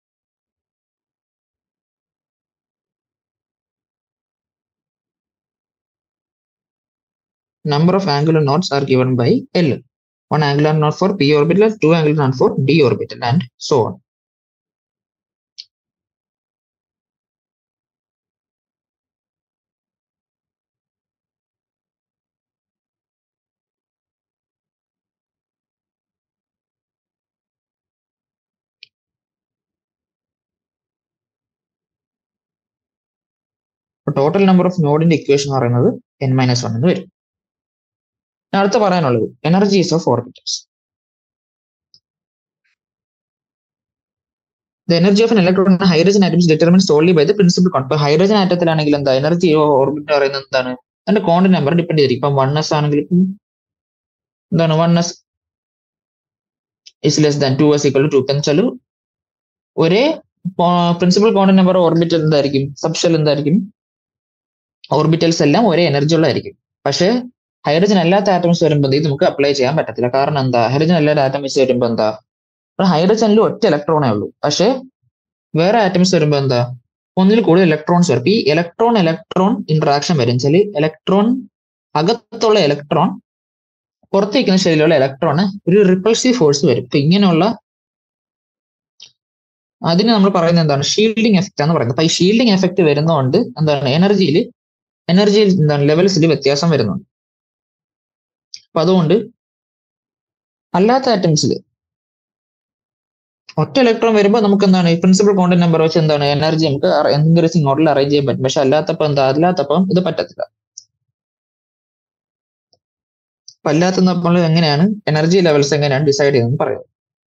number of angular nodes are given by L. One angular node for p orbital, two angular node for d orbital, and so on. Total number of നോഡിന്റെ equation എന്ന് പറയുന്നത് N minus one എന്ന് വരും അടുത്ത പറയാനുള്ളത് energies of orbitals the energy of electron hydrogen atoms determined solely by the principal quantum ഇപ്പൊ hydrogen ആറ്റത്തിലാണെങ്കിൽ എന്താ energy orbit പറയുന്നത് എന്താണ് അതിന്റെ കോണ്ട് നമ്പർ ഡിപ്പെൻഡ് ചെയ്തിരിക്കും ഇപ്പം വൺ എസ് ആണെങ്കിൽ ഇപ്പം എന്താണ് one S is less than two S equal to two വെച്ചാൽ ഒരേ പ്രിൻസിപ്പൽ കോണ്ട് നമ്പർ ഓർബിറ്റൽ എന്തായിരിക്കും സബ്ഷെൽ എന്തായിരിക്കും ഓർബിറ്റൽസ് എല്ലാം ഒരേ എനർജി ഉള്ളതായിരിക്കും പക്ഷേ ഹൈഡ്രജൻ അല്ലാത്ത ആറ്റംസ് വരുമ്പോൾ ഇത് നമുക്ക് അപ്ലൈ ചെയ്യാൻ പറ്റത്തില്ല കാരണം എന്താ ഹൈഡ്രജൻ അല്ലാത്ത ആറ്റംസ് വരുമ്പോൾ എന്താ ഹൈഡ്രജനിൽ ഒറ്റ ഇലക്ട്രോണേ ഉള്ളൂ പക്ഷേ വേറെ ആറ്റംസ് വരുമ്പോൾ എന്താ ഒന്നിൽ കൂടുതൽ ഇലക്ട്രോൺസ് വരും ഈ ഇലക്ട്രോൺ ഇലക്ട്രോൺ ഇന്ററാക്ഷൻ വരും വെച്ചാൽ ഇലക്ട്രോൺ അകത്തുള്ള ഇലക്ട്രോൺ പുറത്തേക്കുന്ന ശരീരമുള്ള ഇലക്ട്രോണ് ഒരു റിപ്പൾസീവ് ഫോഴ്സ് വരും ഇപ്പൊ ഇങ്ങനെയുള്ള അതിന് നമ്മൾ പറയുന്നത് എന്താണ് ഷീൽഡിങ് എഫക്റ്റ് എന്ന് പറയുന്നത് അപ്പൊ ഈ ഷീൽഡിങ് എഫക്റ്റ് വരുന്നതുകൊണ്ട് എന്താണ് എനർജിയിൽ എനർജിയിൽ എന്താണ് ലെവൽസിൽ വ്യത്യാസം വരുന്നുണ്ട് അപ്പൊ അതുകൊണ്ട് അല്ലാത്ത ആറ്റംസിൽ ഒറ്റ ഇലക്ട്രോൺ വരുമ്പോൾ നമുക്ക് എന്താണ് ഈ പ്രിൻസിപ്പൽ കോണ്ടന്റ് നമ്പർ വെച്ച് എന്താണ് എനർജി നമുക്ക് ഇൻക്രീസിങ് ഓർഡറിൽ അറേഞ്ച് ചെയ്യാൻ പറ്റും പക്ഷെ അല്ലാത്തപ്പം എന്താ അല്ലാത്തപ്പം ഇത് പറ്റത്തില്ല അപ്പൊ അല്ലാത്ത നമ്മൾ എങ്ങനെയാണ് എനർജി ലെവൽസ് എങ്ങനെയാണ് ഡിസൈഡ് ചെയ്യുന്നത് പറയാം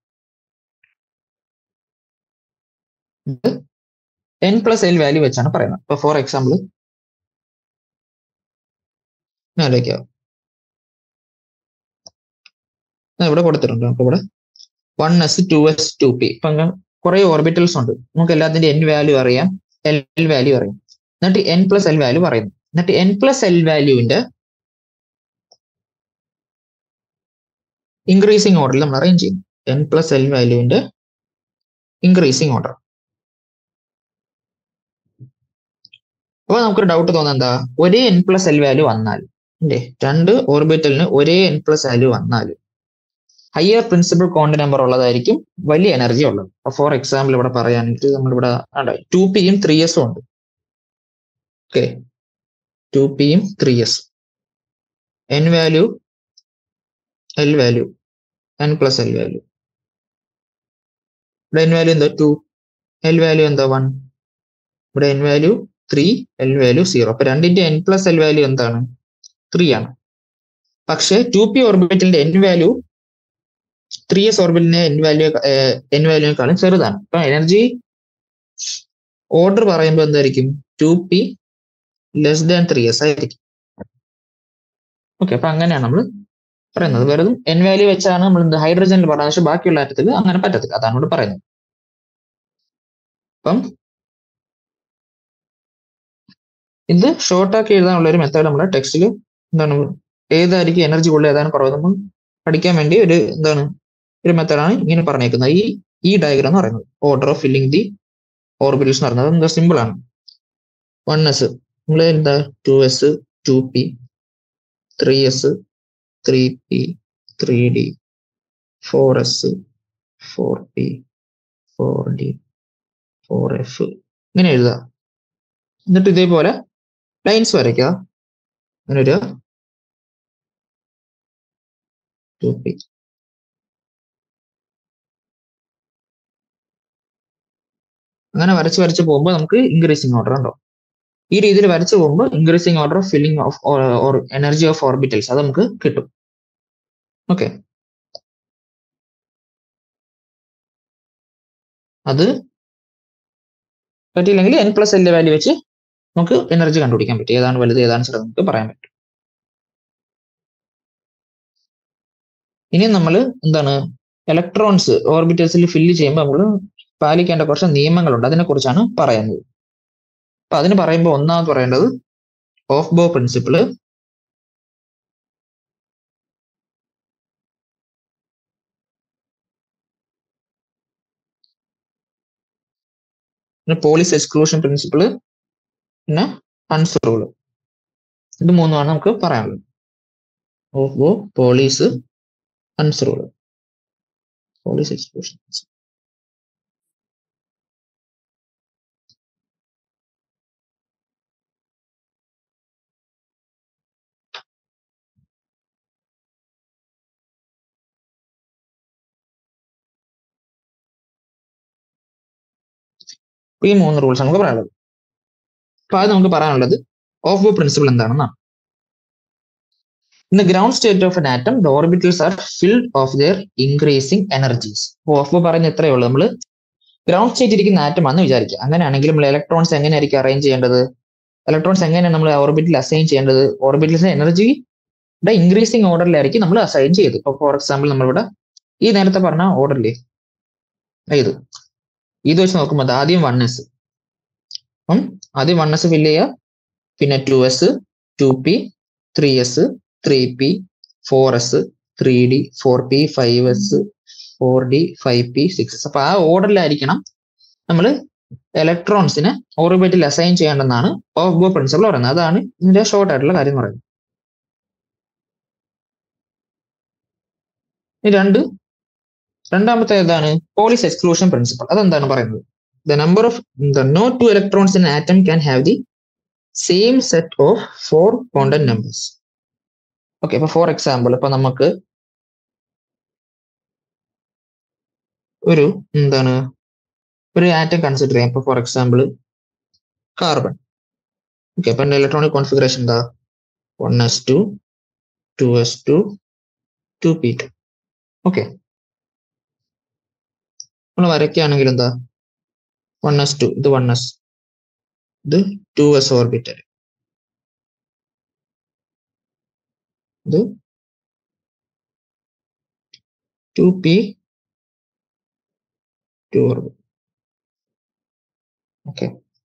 എൻ പ്ലസ് എൽ വാല്യൂ വെച്ചാണ് പറയുന്നത് ഇപ്പൊ ഫോർ എക്സാമ്പിൾ ആലോചിക്കാം ഇവിടെ കൊടുത്തിട്ടുണ്ട് നമുക്ക് ഇവിടെ one S two S two P ഇപ്പൊ കുറെ ഓർബിറ്റൽസ് ഉണ്ട് നമുക്ക് എല്ലാത്തിന്റെ എൻ വാല്യൂ അറിയാം എൽ വാല്യൂ അറിയാം എന്നിട്ട് എൻ പ്ലസ് എൽ വാല്യൂ പറയുന്നു എന്നിട്ട് എൻ പ്ലസ് എൽ വാല്യൂവിന്റെ ഇൻക്രീസിങ് ഓർഡറിൽ നമ്മൾ അറേഞ്ച് ചെയ്യും എൻ പ്ലസ് എൽ വാല്യൂവിന്റെ ഇൻക്രീസിങ് ഓർഡർ അപ്പൊ നമുക്കൊരു ഡൗട്ട് തോന്നുന്നത് എന്താ ഒരേ എൻ പ്ലസ് എൽ വാല്യൂ വന്നാൽ അല്ലേ രണ്ട് ഓർബിറ്റലിന് ഒരേ എൻ പ്ലസ് വാല്യൂ വന്നാൽ ഹയർ പ്രിൻസിപ്പൽ ക്വാണ്ടം നമ്പർ ഉള്ളതായിരിക്കും വലിയ എനർജി ഉള്ളത് ഫോർ എക്സാമ്പിൾ ഇവിടെ പറയുകയാണെങ്കിൽ നമ്മളിവിടെ ടു പിയും ത്രീ എസും ഉണ്ട് ഓക്കെ ടു പിയും three S N value L value N plus L value ഇവിടെ എൻ വാല്യൂ എന്താ ടു എൽ വാല്യൂ എന്താ വൺ ഇവിടെ N value three L value zero അപ്പൊ രണ്ടിന്റെ എൻ പ്ലസ് എൽ വാല്യൂ എന്താണ് ത്രീ ആണ് പക്ഷേ ടു പി ഓർബിറ്റലിന്റെ എൻ വാല്യൂ ത്രീ എസ് ഓർബിറ്റലിന്റെ എൻ വാല്യൂ എൻ വാല്യൂവിനേക്കാളും ചെറുതാണ് അപ്പൊ എനർജി ഓർഡർ പറയുമ്പോൾ എന്തായിരിക്കും two P less than three S ആയിരിക്കും ഓക്കെ അപ്പൊ അങ്ങനെയാണ് നമ്മൾ പറയുന്നത് വെറും എൻ വാല്യൂ വെച്ചാണ് നമ്മൾ എന്ത് ഹൈഡ്രജനിൽ പറയുന്നത് പക്ഷെ ബാക്കിയുള്ള ആറ്റത്തിൽ അങ്ങനെ പറ്റത്തില്ല അതാണ് ഇവിടെ പറയുന്നത് അപ്പം ഇത് ഷോർട്ടാക്കി എഴുതാനുള്ള ഒരു മെത്തേഡ് നമ്മുടെ ടെക്സ്റ്റിൽ എന്താണ് ഏതായിരിക്കും എനർജി കൂടുതൽ ഏതാണ് കുറവ് നമ്മൾ പഠിക്കാൻ വേണ്ടി ഒരു എന്താണ് ഒരു മെത്തേഡാണ് ഇങ്ങനെ പറഞ്ഞേക്കുന്നത് ഈ ഈ ഡയഗ്രാം എന്ന് പറയുന്നത് order of filling the orbitals എന്ന് പറയുന്നത് എന്താ സിമ്പിൾ ആണ് വൺ എസ് നമ്മൾ എന്താ two S two P three S three P three D four S four P four D four F ഇങ്ങനെ എഴുതുക എന്നിട്ട് ഇതേപോലെ ലൈൻസ് വരയ്ക്കുക അങ്ങനെ ഒരു ടു പി അങ്ങനെ വരച്ച് വരച്ച് പോകുമ്പോൾ നമുക്ക് ഇൻക്രീസിങ് ഓർഡർ ഉണ്ടോ ഈ രീതിയിൽ വരച്ച് പോകുമ്പോൾ increasing order of filling of or energy of orbitals അത് നമുക്ക് കിട്ടും ഓക്കെ അത് പറ്റിയില്ലെങ്കിൽ എൻ പ്ലസ് എൽ വാല്യൂ വെച്ച് നമുക്ക് എനർജി കണ്ടുപിടിക്കാൻ പറ്റും ഏതാണ് വലുത് ഏതാണ് ചെറുത് നമുക്ക് പറയാൻ പറ്റും ഇനി നമ്മൾ എന്താണ് ഇലക്ട്രോൺസ് ഓർബിറ്റൽസിൽ ഫില്ല് ചെയ്യുമ്പോൾ നമ്മൾ പാലിക്കേണ്ട കുറച്ച് നിയമങ്ങളുണ്ട് അതിനെ കുറിച്ചാണ് പറയുന്നത് അപ്പൊ അതിന് പറയുമ്പോൾ ഒന്നാമത് പറയേണ്ടത് ഓഫ് ബോ പ്രിൻസിപ്പിള് പിന്നെ പോളിസ് എക്സ്ക്ലൂഷൻ പ്രിൻസിപ്പിള് പിന്നെ ഹൺസ് റൂള് ഇത് മൂന്നുമാണ് നമുക്ക് പറയാനുള്ളത് Aufbau Pauli's Hund's rule Pauli's exclusion ഈ മൂന്ന് റൂൾസ് നമുക്ക് പറയാനുള്ളത് അപ്പൊ അത് നമുക്ക് പറയാനുള്ളത് ഓഫ് ബോ പ്രിൻസിപ്പിൾ എന്താണെന്നാണ് in the ground state of an atom the orbitals are filled of their increasing energies Aufbau പറഞ്ഞ എത്രയേ ഉള്ളൂ നമ്മൾ ഗ്രൗണ്ട് സ്റ്റേറ്റ് ഇരിക്കുന്ന ആറ്റം ആണെന്ന് വിചാരിക്കുക അങ്ങനെയാണെങ്കിൽ നമ്മൾ ഇലക്ട്രോൺസ് എങ്ങനെയായിരിക്കും അറേഞ്ച് ചെയ്യേണ്ടത് ഇലക്ട്രോൺസ് എങ്ങനെയാണ് നമ്മൾ ഓർബിറ്റിൽ അസൈൻ ചെയ്യേണ്ടത് ഓർബിറ്റൽസിന്റെ എനർജിയുടെ ഇൻക്രീസിങ് ഓർഡറിലായിരിക്കും നമ്മൾ അസൈൻ ചെയ്ത് ഇപ്പോൾ ഫോർ എക്സാമ്പിൾ നമ്മളിവിടെ ഈ നേരത്തെ പറഞ്ഞ ഓർഡറില്ലേ ഇത് ഇത് വെച്ച് നോക്കുമ്പോൾ ആദ്യം വൺ എസ് അപ്പം ആദ്യം വൺ എസ് ഫില്ല് ചെയ്യുക പിന്നെ two S two P three S three P four S three D four P five S four D five P six S അപ്പൊ ആ ഓർഡറിലായിരിക്കണം നമ്മൾ ഇലക്ട്രോൺസിനെ ഓർബിറ്റിൽ അസൈൻ ചെയ്യേണ്ടെന്നാണ് ഓഫ് ബോ പ്രിൻസിപ്പിൾ പറയുന്നത് അതാണ് ഇതിന്റെ ഷോർട്ട് ആയിട്ടുള്ള കാര്യം പറയുന്നത് ഈ രണ്ട് രണ്ടാമത്തെ ഏതാണ് പോളിസ് എക്സ്ക്ലൂഷൻ പ്രിൻസിപ്പൾ അതെന്താണ് പറയുന്നത് the number of the no two electrons in atom can have the same set of four quantum numbers okay ഇപ്പൊ ഫോർ എക്സാമ്പിൾ ഇപ്പൊ നമുക്ക് ഒരു എന്താണ് ഒരു ആറ്റം കൺസിഡർ ചെയ്യാം ഇപ്പൊ ഫോർ എക്സാമ്പിൾ കാർബൺ ഓക്കെ അപ്പൊ ഇലക്ട്രോണിക് കോൺഫിഗറേഷൻ എന്താ one S two two S two two P two okay നമ്മൾ വരയ്ക്കുകയാണെങ്കിൽ എന്താ വൺ എസ് ടു ഇത് വൺ എസ് ഇത് ടു എസ് ഓർബിറ്റൽ ഇത് two P to orbit okay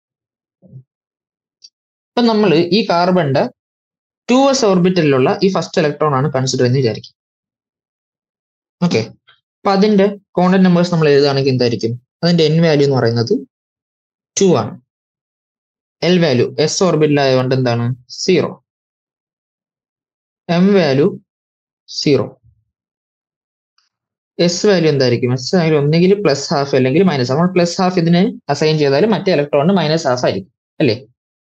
അപ്പൊ നമ്മൾ ഈ കാർബണിന്റെ ടു എസ് ഓർബിറ്റലിലുള്ള ഈ ഫസ്റ്റ് ഇലക്ട്രോൺ ആണ് കൺസിഡർ എന്ന് വിചാരിക്കും ഓക്കെ അപ്പൊ അതിന്റെ കോണ്ടന്റ് നമ്പേഴ്സ് നമ്മൾ എഴുതുകയാണെങ്കിൽ എന്തായിരിക്കും അതിന്റെ എൻ വാല്യൂ എന്ന് പറയുന്നത് ടു ആണ് എൽ വാല്യൂ എസ് ഓർബിറ്റൽ ആയതുകൊണ്ട് എന്താണ് zero M value zero S value എന്തായിരിക്കും എസ് വാല്യൂ ഒന്നെങ്കിൽ പ്ലസ് ഹാഫ് അല്ലെങ്കിൽ മൈനസ് നമ്മൾ പ്ലസ് ഹാഫ് ഇതിന് അസൈൻ ചെയ്താൽ മറ്റേ ഇലക്ട്രോണിന് മൈനസ് ഹാഫ് ആയിരിക്കും അല്ലേ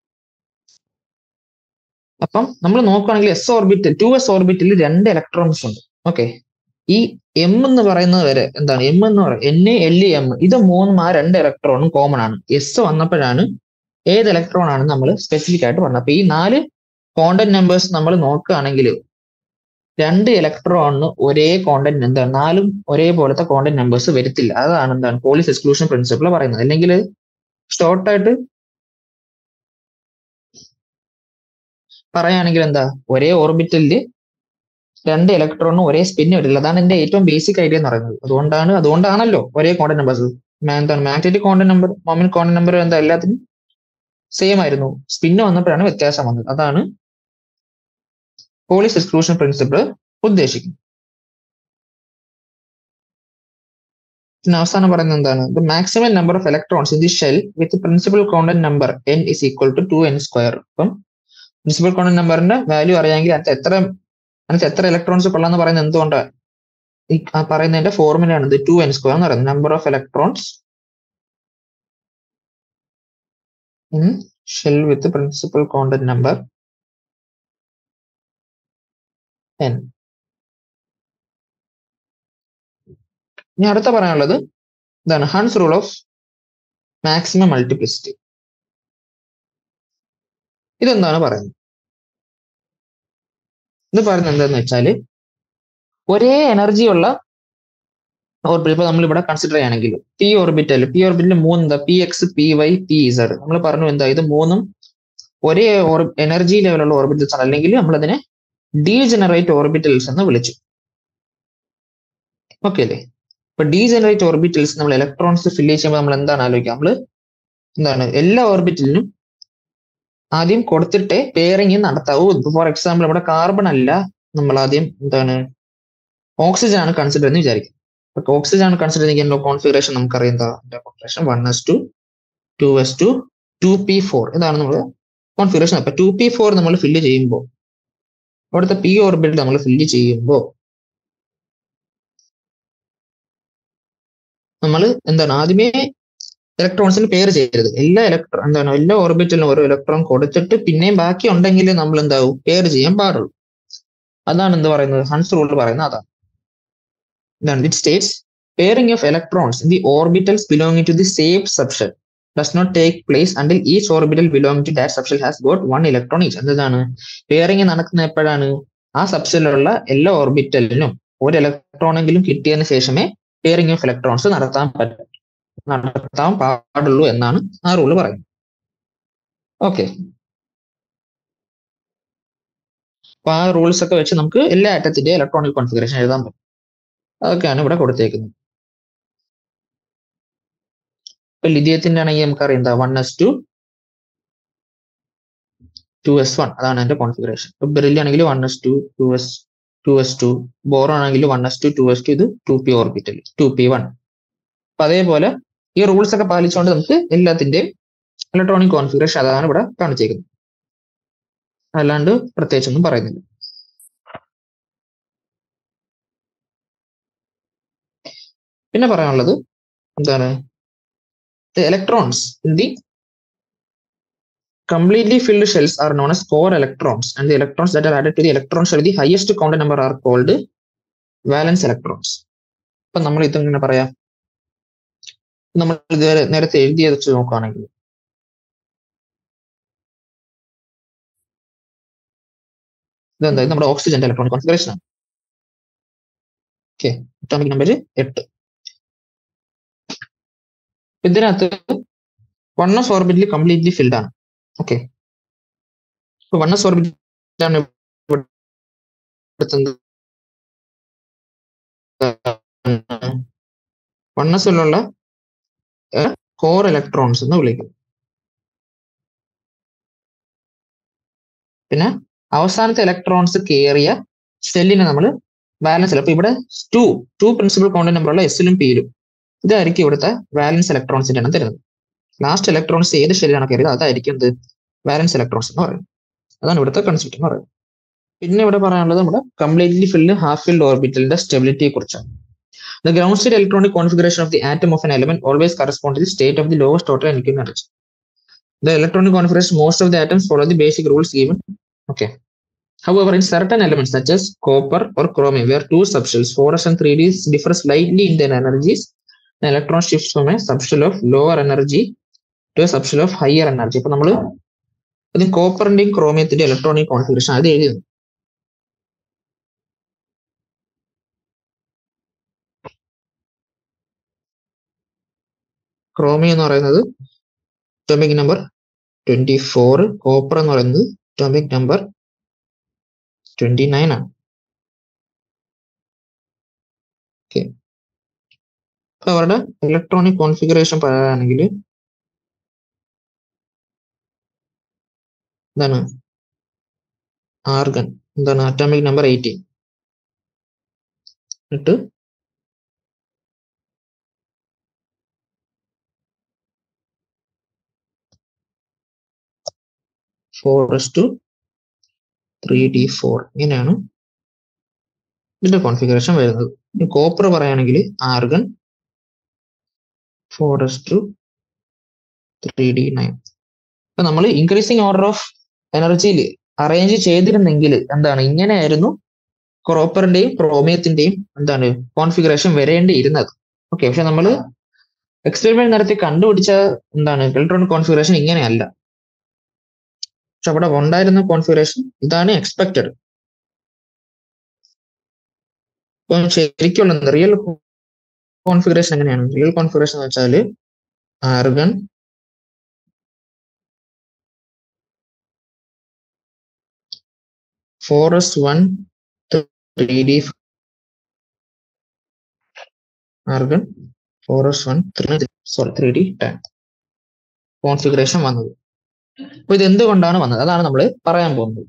അപ്പം നമ്മൾ നോക്കുകയാണെങ്കിൽ എസ് ഓർബിറ്റൽ ടു എസ് ഓർബിറ്റിൽ രണ്ട് ഇലക്ട്രോൺസ് ഉണ്ട് ഓക്കെ ഈ എം എന്ന് പറയുന്നത് വരെ എന്താണ് എം എന്ന് പറയുന്നത് എൻ എൽ എം ഇത് മൂന്നും ആ രണ്ട് ഇലക്ട്രോണും കോമൺ ആണ് എസ് വന്നപ്പോഴാണ് ഏത് ഇലക്ട്രോൺ ആണ് നമ്മൾ സ്പെസിഫിക് ആയിട്ട് പറഞ്ഞത് അപ്പൊ ഈ നാല് കോണ്ടന്റ് നമ്പേഴ്സ് നമ്മൾ നോക്കുകയാണെങ്കിൽ രണ്ട് ഇലക്ട്രോണിന് ഒരേ കോണ്ടന്റ് എന്താണ് നാലും ഒരേപോലത്തെ കോണ്ടന്റ് നമ്പേഴ്സ് വരത്തില്ല അതാണ് എന്താണ് പോളിസ് എക്സ്ക്ലൂഷൻ പ്രിൻസിപ്പിൾ പറയുന്നത് അല്ലെങ്കിൽ ഷോർട്ടായിട്ട് പറയുകയാണെങ്കിൽ എന്താ ഒരേ ഓർബിറ്റലില് രണ്ട് ഇലക്ട്രോണും ഒരേ സ്പിൻ വരില്ല അതാണ് എന്റെ ഏറ്റവും ബേസിക് ഐഡിയ എന്ന് പറയുന്നത് അതുകൊണ്ടാണ് അതുകൊണ്ടാണല്ലോ ഒരേ കോണ്ടന്റ് നമ്പേഴ്സ് എന്താണ് magnetic quantum number moment quantum number എന്താ എല്ലാത്തിനും സെയിം ആയിരുന്നു സ്പിന്ന് വന്നപ്പോഴാണ് വ്യത്യാസം വന്നത് അതാണ് പോളിസ് എക്സ്ക്ലൂഷൻ പ്രിൻസിപ്പിൾ ഉദ്ദേശിക്കുന്നത് പിന്നെ അവസാനം പറയുന്നത് എന്താണ് the maximum number of electrons in the shell with principal quantum number N is equal to two N square അപ്പം പ്രിൻസിപ്പൽ കോണ്ടന്റ് നമ്പറിന്റെ വാല്യൂ അറിയാമെങ്കിൽ അതിനകത്ത് എത്ര അതിനകത്ത് എത്ര ഇലക്ട്രോൺസ് കൊള്ളാന്ന് പറയുന്നത് എന്തുകൊണ്ടാണ് ഈ ആ പറയുന്നതിന്റെ ഫോർമുലയാണ് ഇത് ടു എൻ സ്ക്വയർ എന്ന് പറയുന്നത് number of electrons in shell with principal quantum number N ഇനി അടുത്ത പറയാനുള്ളത് ഇതാണ് Hund's rule of maximum multiplicity ഇതെന്താണ് പറയുന്നത് ഇത് പറയുന്നത് എന്താന്ന് വെച്ചാല് ഒരേ എനർജി ഉള്ള ഓർബിറ്റ് ഇപ്പൊ നമ്മൾ ഇവിടെ കൺസിഡർ ചെയ്യുകയാണെങ്കിൽ പി ഓർബിറ്റൽ പി ഓർബിറ്റൽ മൂന്ന് എന്താ P X P Y P Z നമ്മൾ പറഞ്ഞു എന്താ ഇത് മൂന്നും ഒരേ എനർജി ലെവലുള്ള ഓർബിറ്റൽസ് ആണ് അല്ലെങ്കിൽ നമ്മൾ അതിനെ ഡീജനറേറ്റ് ഓർബിറ്റൽസ് എന്ന് വിളിച്ചു ഓക്കെ അല്ലേ ഇപ്പൊ ഡീജനറേറ്റ് ഓർബിറ്റൽസ് നമ്മൾ ഇലക്ട്രോൺസ് ഫില്ല് ചെയ്യുമ്പോൾ നമ്മൾ എന്താണ് ആലോചിക്കുക നമ്മൾ എന്താണ് എല്ലാ ഓർബിറ്റലിനും ആദ്യം കൊടുത്തിട്ടേ പെയറിങ് നടത്താവൂ ഫോർ എക്സാമ്പിൾ ഇവിടെ കാർബൺ അല്ല നമ്മൾ ആദ്യം എന്താണ് ഓക്സിജൻ ആണ് കൺസിഡർ എന്ന് വിചാരിക്കും അപ്പൊ ഓക്സിജൻ ആണ് കൺസിഡർ ചെയ്യുന്ന കോൺഫിഗറേഷൻ നമുക്കറിയാം എന്താ configuration one S two two S two two P four ഇതാണ് നമ്മൾ കോൺഫിഗറേഷൻ അപ്പൊ ടു പി ഫോർ നമ്മൾ ഫില്ല് ചെയ്യുമ്പോൾ അവിടുത്തെ പി ഓർബിറ്റ് നമ്മൾ ഫില്ല് ചെയ്യുമ്പോൾ നമ്മൾ എന്താണ് ആദ്യമേ ഇലക്ട്രോൺസിന് പെയർ ചെയ്യരുത് എല്ലാ ഇലക്ട്രോൺ എന്താണ് എല്ലാ ഓർബിറ്റലിനും ഓരോ ഇലക്ട്രോൺ കൊടുത്തിട്ട് പിന്നെയും ബാക്കി ഉണ്ടെങ്കിൽ നമ്മൾ എന്താവും പെയർ ചെയ്യാൻ പാടുള്ളൂ അതാണ് എന്ത് പറയുന്നത് ഹൺസ് റൂൾ പറയുന്നത് അതാണ് എന്താണ് it states pairing of electrons in the orbitals belonging to the same subshell does not take place until each orbital belong to that subshell has got one electron each എന്താണ് pairing നടക്കുന്ന എപ്പോഴാണ് ആ സബ്ഷെല്ലുള്ള എല്ലാ ഓർബിറ്റലിനും ഒരു ഇലക്ട്രോണെങ്കിലും കിട്ടിയതിന് ശേഷമേ പെയറിംഗ് ഓഫ് ഇലക്ട്രോൺസ് നടത്താൻ പറ്റും നടത്താൻ പാടുള്ളൂ എന്നാണ് ആ റൂള് പറയുന്നത് ഓക്കെ അപ്പൊ ആ റൂൾസ് ഒക്കെ വെച്ച് നമുക്ക് എല്ലാ ആറ്റത്തിന്റെ ഇലക്ട്രോണിക് കോൺഫിഗറേഷൻ എഴുതാൻ പറ്റും അതൊക്കെയാണ് ഇവിടെ കൊടുത്തേക്കുന്നത് ഇപ്പൊ ലിഥിയത്തിന്റെ ആണെങ്കിൽ നമുക്കറിയാം എന്താ one S two two S one അതാണ് എന്റെ കോൺഫിഗറേഷൻ ഇപ്പൊ ബെറിലി ആണെങ്കിൽ one S two two S two S two boron ആണെങ്കിൽ one S two two S two ഇത് two P orbital two P one അപ്പൊ അതേപോലെ ഈ റൂൾസ് ഒക്കെ പാലിച്ചുകൊണ്ട് നമുക്ക് എല്ലാത്തിന്റെയും ഇലക്ട്രോണിക് കോൺഫിഗറേഷൻ അതാണ് ഇവിടെ കാണിച്ചേക്കുന്നത് അല്ലാണ്ട് പ്രത്യേകിച്ചൊന്നും പറയുന്നില്ല പിന്നെ പറയാനുള്ളത് എന്താണ് electrons in the completely filled shells are known as core electrons and the electrons that are added to the electron shell the highest count number are called valence electrons അപ്പൊ നമ്മൾ ഇതെങ്ങനെ പറയാം നമ്മൾ ഇതുവരെ നേരത്തെ എഴുതി വെച്ച് നോക്കുകയാണെങ്കിൽ ഇതെന്താ ഇത് നമ്മുടെ ഓക്സിജന്റെ ഇലക്ട്രോണിക് കോൺഫിഗറേഷൻ ആണ് ഓക്കെ അറ്റോമിക് നമ്പർ എട്ട് ഇതിനകത്ത് വൺ ഓഫ് ഓർബിറ്റിൽ കംപ്ലീറ്റ്ലി ഫിൽഡ് ആണ് ഓക്കെ ഇപ്പൊ വൺ എസ് ഓർബിറ്റാണ് വൺ എസിലുള്ള കോർ ഇലക്ട്രോൺസ് എന്ന് വിളിക്കും പിന്നെ അവസാനത്തെ ഇലക്ട്രോൺസ് കയറിയ സെല്ലിനെ നമ്മൾ ബാലൻസ് അപ്പൊ ഇവിടെ ടു ടു പ്രിൻസിപ്പൽ കോണ്ടന്റ് നമ്പറുള്ള എസിലും പിയിലും ഇതായിരിക്കും ഇവിടുത്തെ ബാലൻസ് ഇലക്ട്രോൺസിന്റെ എണ്ണം തരുന്നത് ലാസ്റ്റ് ഇലക്ട്രോൺസ് ഏത് ഷെല്ലിലാണ് കയറിയത് അതായിരിക്കും എന്ത് വാലൻസ് ഇലക്ട്രോൺസ് എന്ന് പറയുന്നത് അതാണ് ഇവിടുത്തെ കൺസെപ്റ്റ് എന്ന് പറയുന്നത് പിന്നെ ഇവിടെ പറയാനുള്ളത് നമ്മുടെ കംപ്ലീറ്റ്ലി ഫിൽഡ് ഹാഫ് ഫിൽഡ് ഓർബിറ്റലിന്റെ സ്റ്റെബിലിറ്റിയെ കുറിച്ചാണ് The ground state electronic configuration of the atom of an element always corresponds to the state of the lowest total energy energy. The electronic configuration, most of the atoms follow the basic rules given. Okay. However, in certain elements such as copper or chromium, where two subshells, 4s and 3ds, differ slightly in their energies, the electron shifts from a subshell of lower energy to a subshell of higher energy. ഇപ്പൊ നമ്മൾ അത് കോപ്പറിന്റെയും ക്രോമിയത്തിന്റെ electronic configuration അത് എഴുതുന്നു chromium എന്ന് പറയുന്നത് atomic number twenty four copper എന്ന് പറയുന്നത് atomic number twenty nine ആണ് ഓക്കെ അപ്പൊ അവരുടെ ഇലക്ട്രോണിക് കോൺഫിഗറേഷൻ പറയുകയാണെങ്കിൽ എന്താണ് ആർഗൺ എന്താണ് അറ്റോമിക് നമ്പർ എയ്റ്റീൻ എന്നിട്ട് four S two three D four ഇങ്ങനെയാണ് ഇതിന്റെ കോൺഫിഗറേഷൻ വരുന്നത് കോപ്പർ പറയുകയാണെങ്കിൽ argon four S two three D nine അപ്പൊ നമ്മൾ ഇൻക്രീസിങ് ഓർഡർ ഓഫ് എനർജിയിൽ അറേഞ്ച് ചെയ്തിരുന്നെങ്കിൽ എന്താണ് ഇങ്ങനെയായിരുന്നു ക്രോപ്പറിന്റെയും ക്രോമിയത്തിന്റെയും എന്താണ് കോൺഫിഗറേഷൻ വരേണ്ടിയിരുന്നത് ഓക്കെ പക്ഷെ നമ്മൾ എക്സ്പെരിമെന്റ് നടത്തി കണ്ടുപിടിച്ച എന്താണ് ഇലക്ട്രോണിക് കോൺഫിഗറേഷൻ ഇങ്ങനെയല്ല പക്ഷെ അവിടെ ഉണ്ടായിരുന്ന കോൺഫിഗറേഷൻ ഇതാണ് എക്സ്പെക്റ്റഡ് ഇപ്പം ശരിക്കുള്ള റിയൽ കോൺഫിഗറേഷൻ എങ്ങനെയാണ് റിയൽ കോൺഫിഗറേഷൻ എന്ന് വെച്ചാൽ argon four S one three D argon four S one three sorry three D ten configuration വന്നത് അപ്പൊ ഇത് എന്തുകൊണ്ടാണ് വന്നത് അതാണ് നമ്മൾ പറയാൻ പോകുന്നത്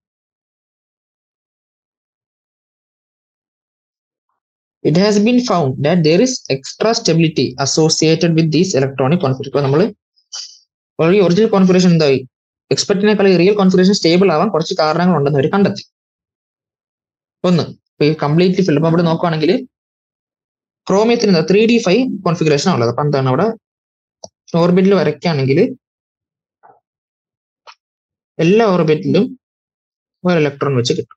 it has been found that there is extra stability associated with these electronic configuration ഇപ്പൊ നമ്മൾ ഈ ഒറിജിനൽ കോൺഫിഗറേഷൻ എന്തായി എക്സ്പെക്റ്റിനേക്കാൾ റിയൽ കോൺഫിഗറേഷൻ സ്റ്റേബിൾ ആവാൻ കുറച്ച് കാരണങ്ങൾ ഉണ്ടെന്ന് അവർ കണ്ടെത്തി ഒന്ന് ഇപ്പൊ ഈ കംപ്ലീറ്റ്ലി ഫിൽ ഇവിടെ നോക്കുവാണെങ്കിൽ ക്രോമിയത്തിന് ത്രീ ഡി ഫൈവ് കോൺഫിഗറേഷൻ ഉള്ളത് അപ്പൊ എന്താണ് അവിടെ ഓർബിറ്റിൽ വരയ്ക്കുകയാണെങ്കിൽ എല്ലാ ഓർബിറ്റിലും ഒരു ഇലക്ട്രോൺ വെച്ച് കിട്ടും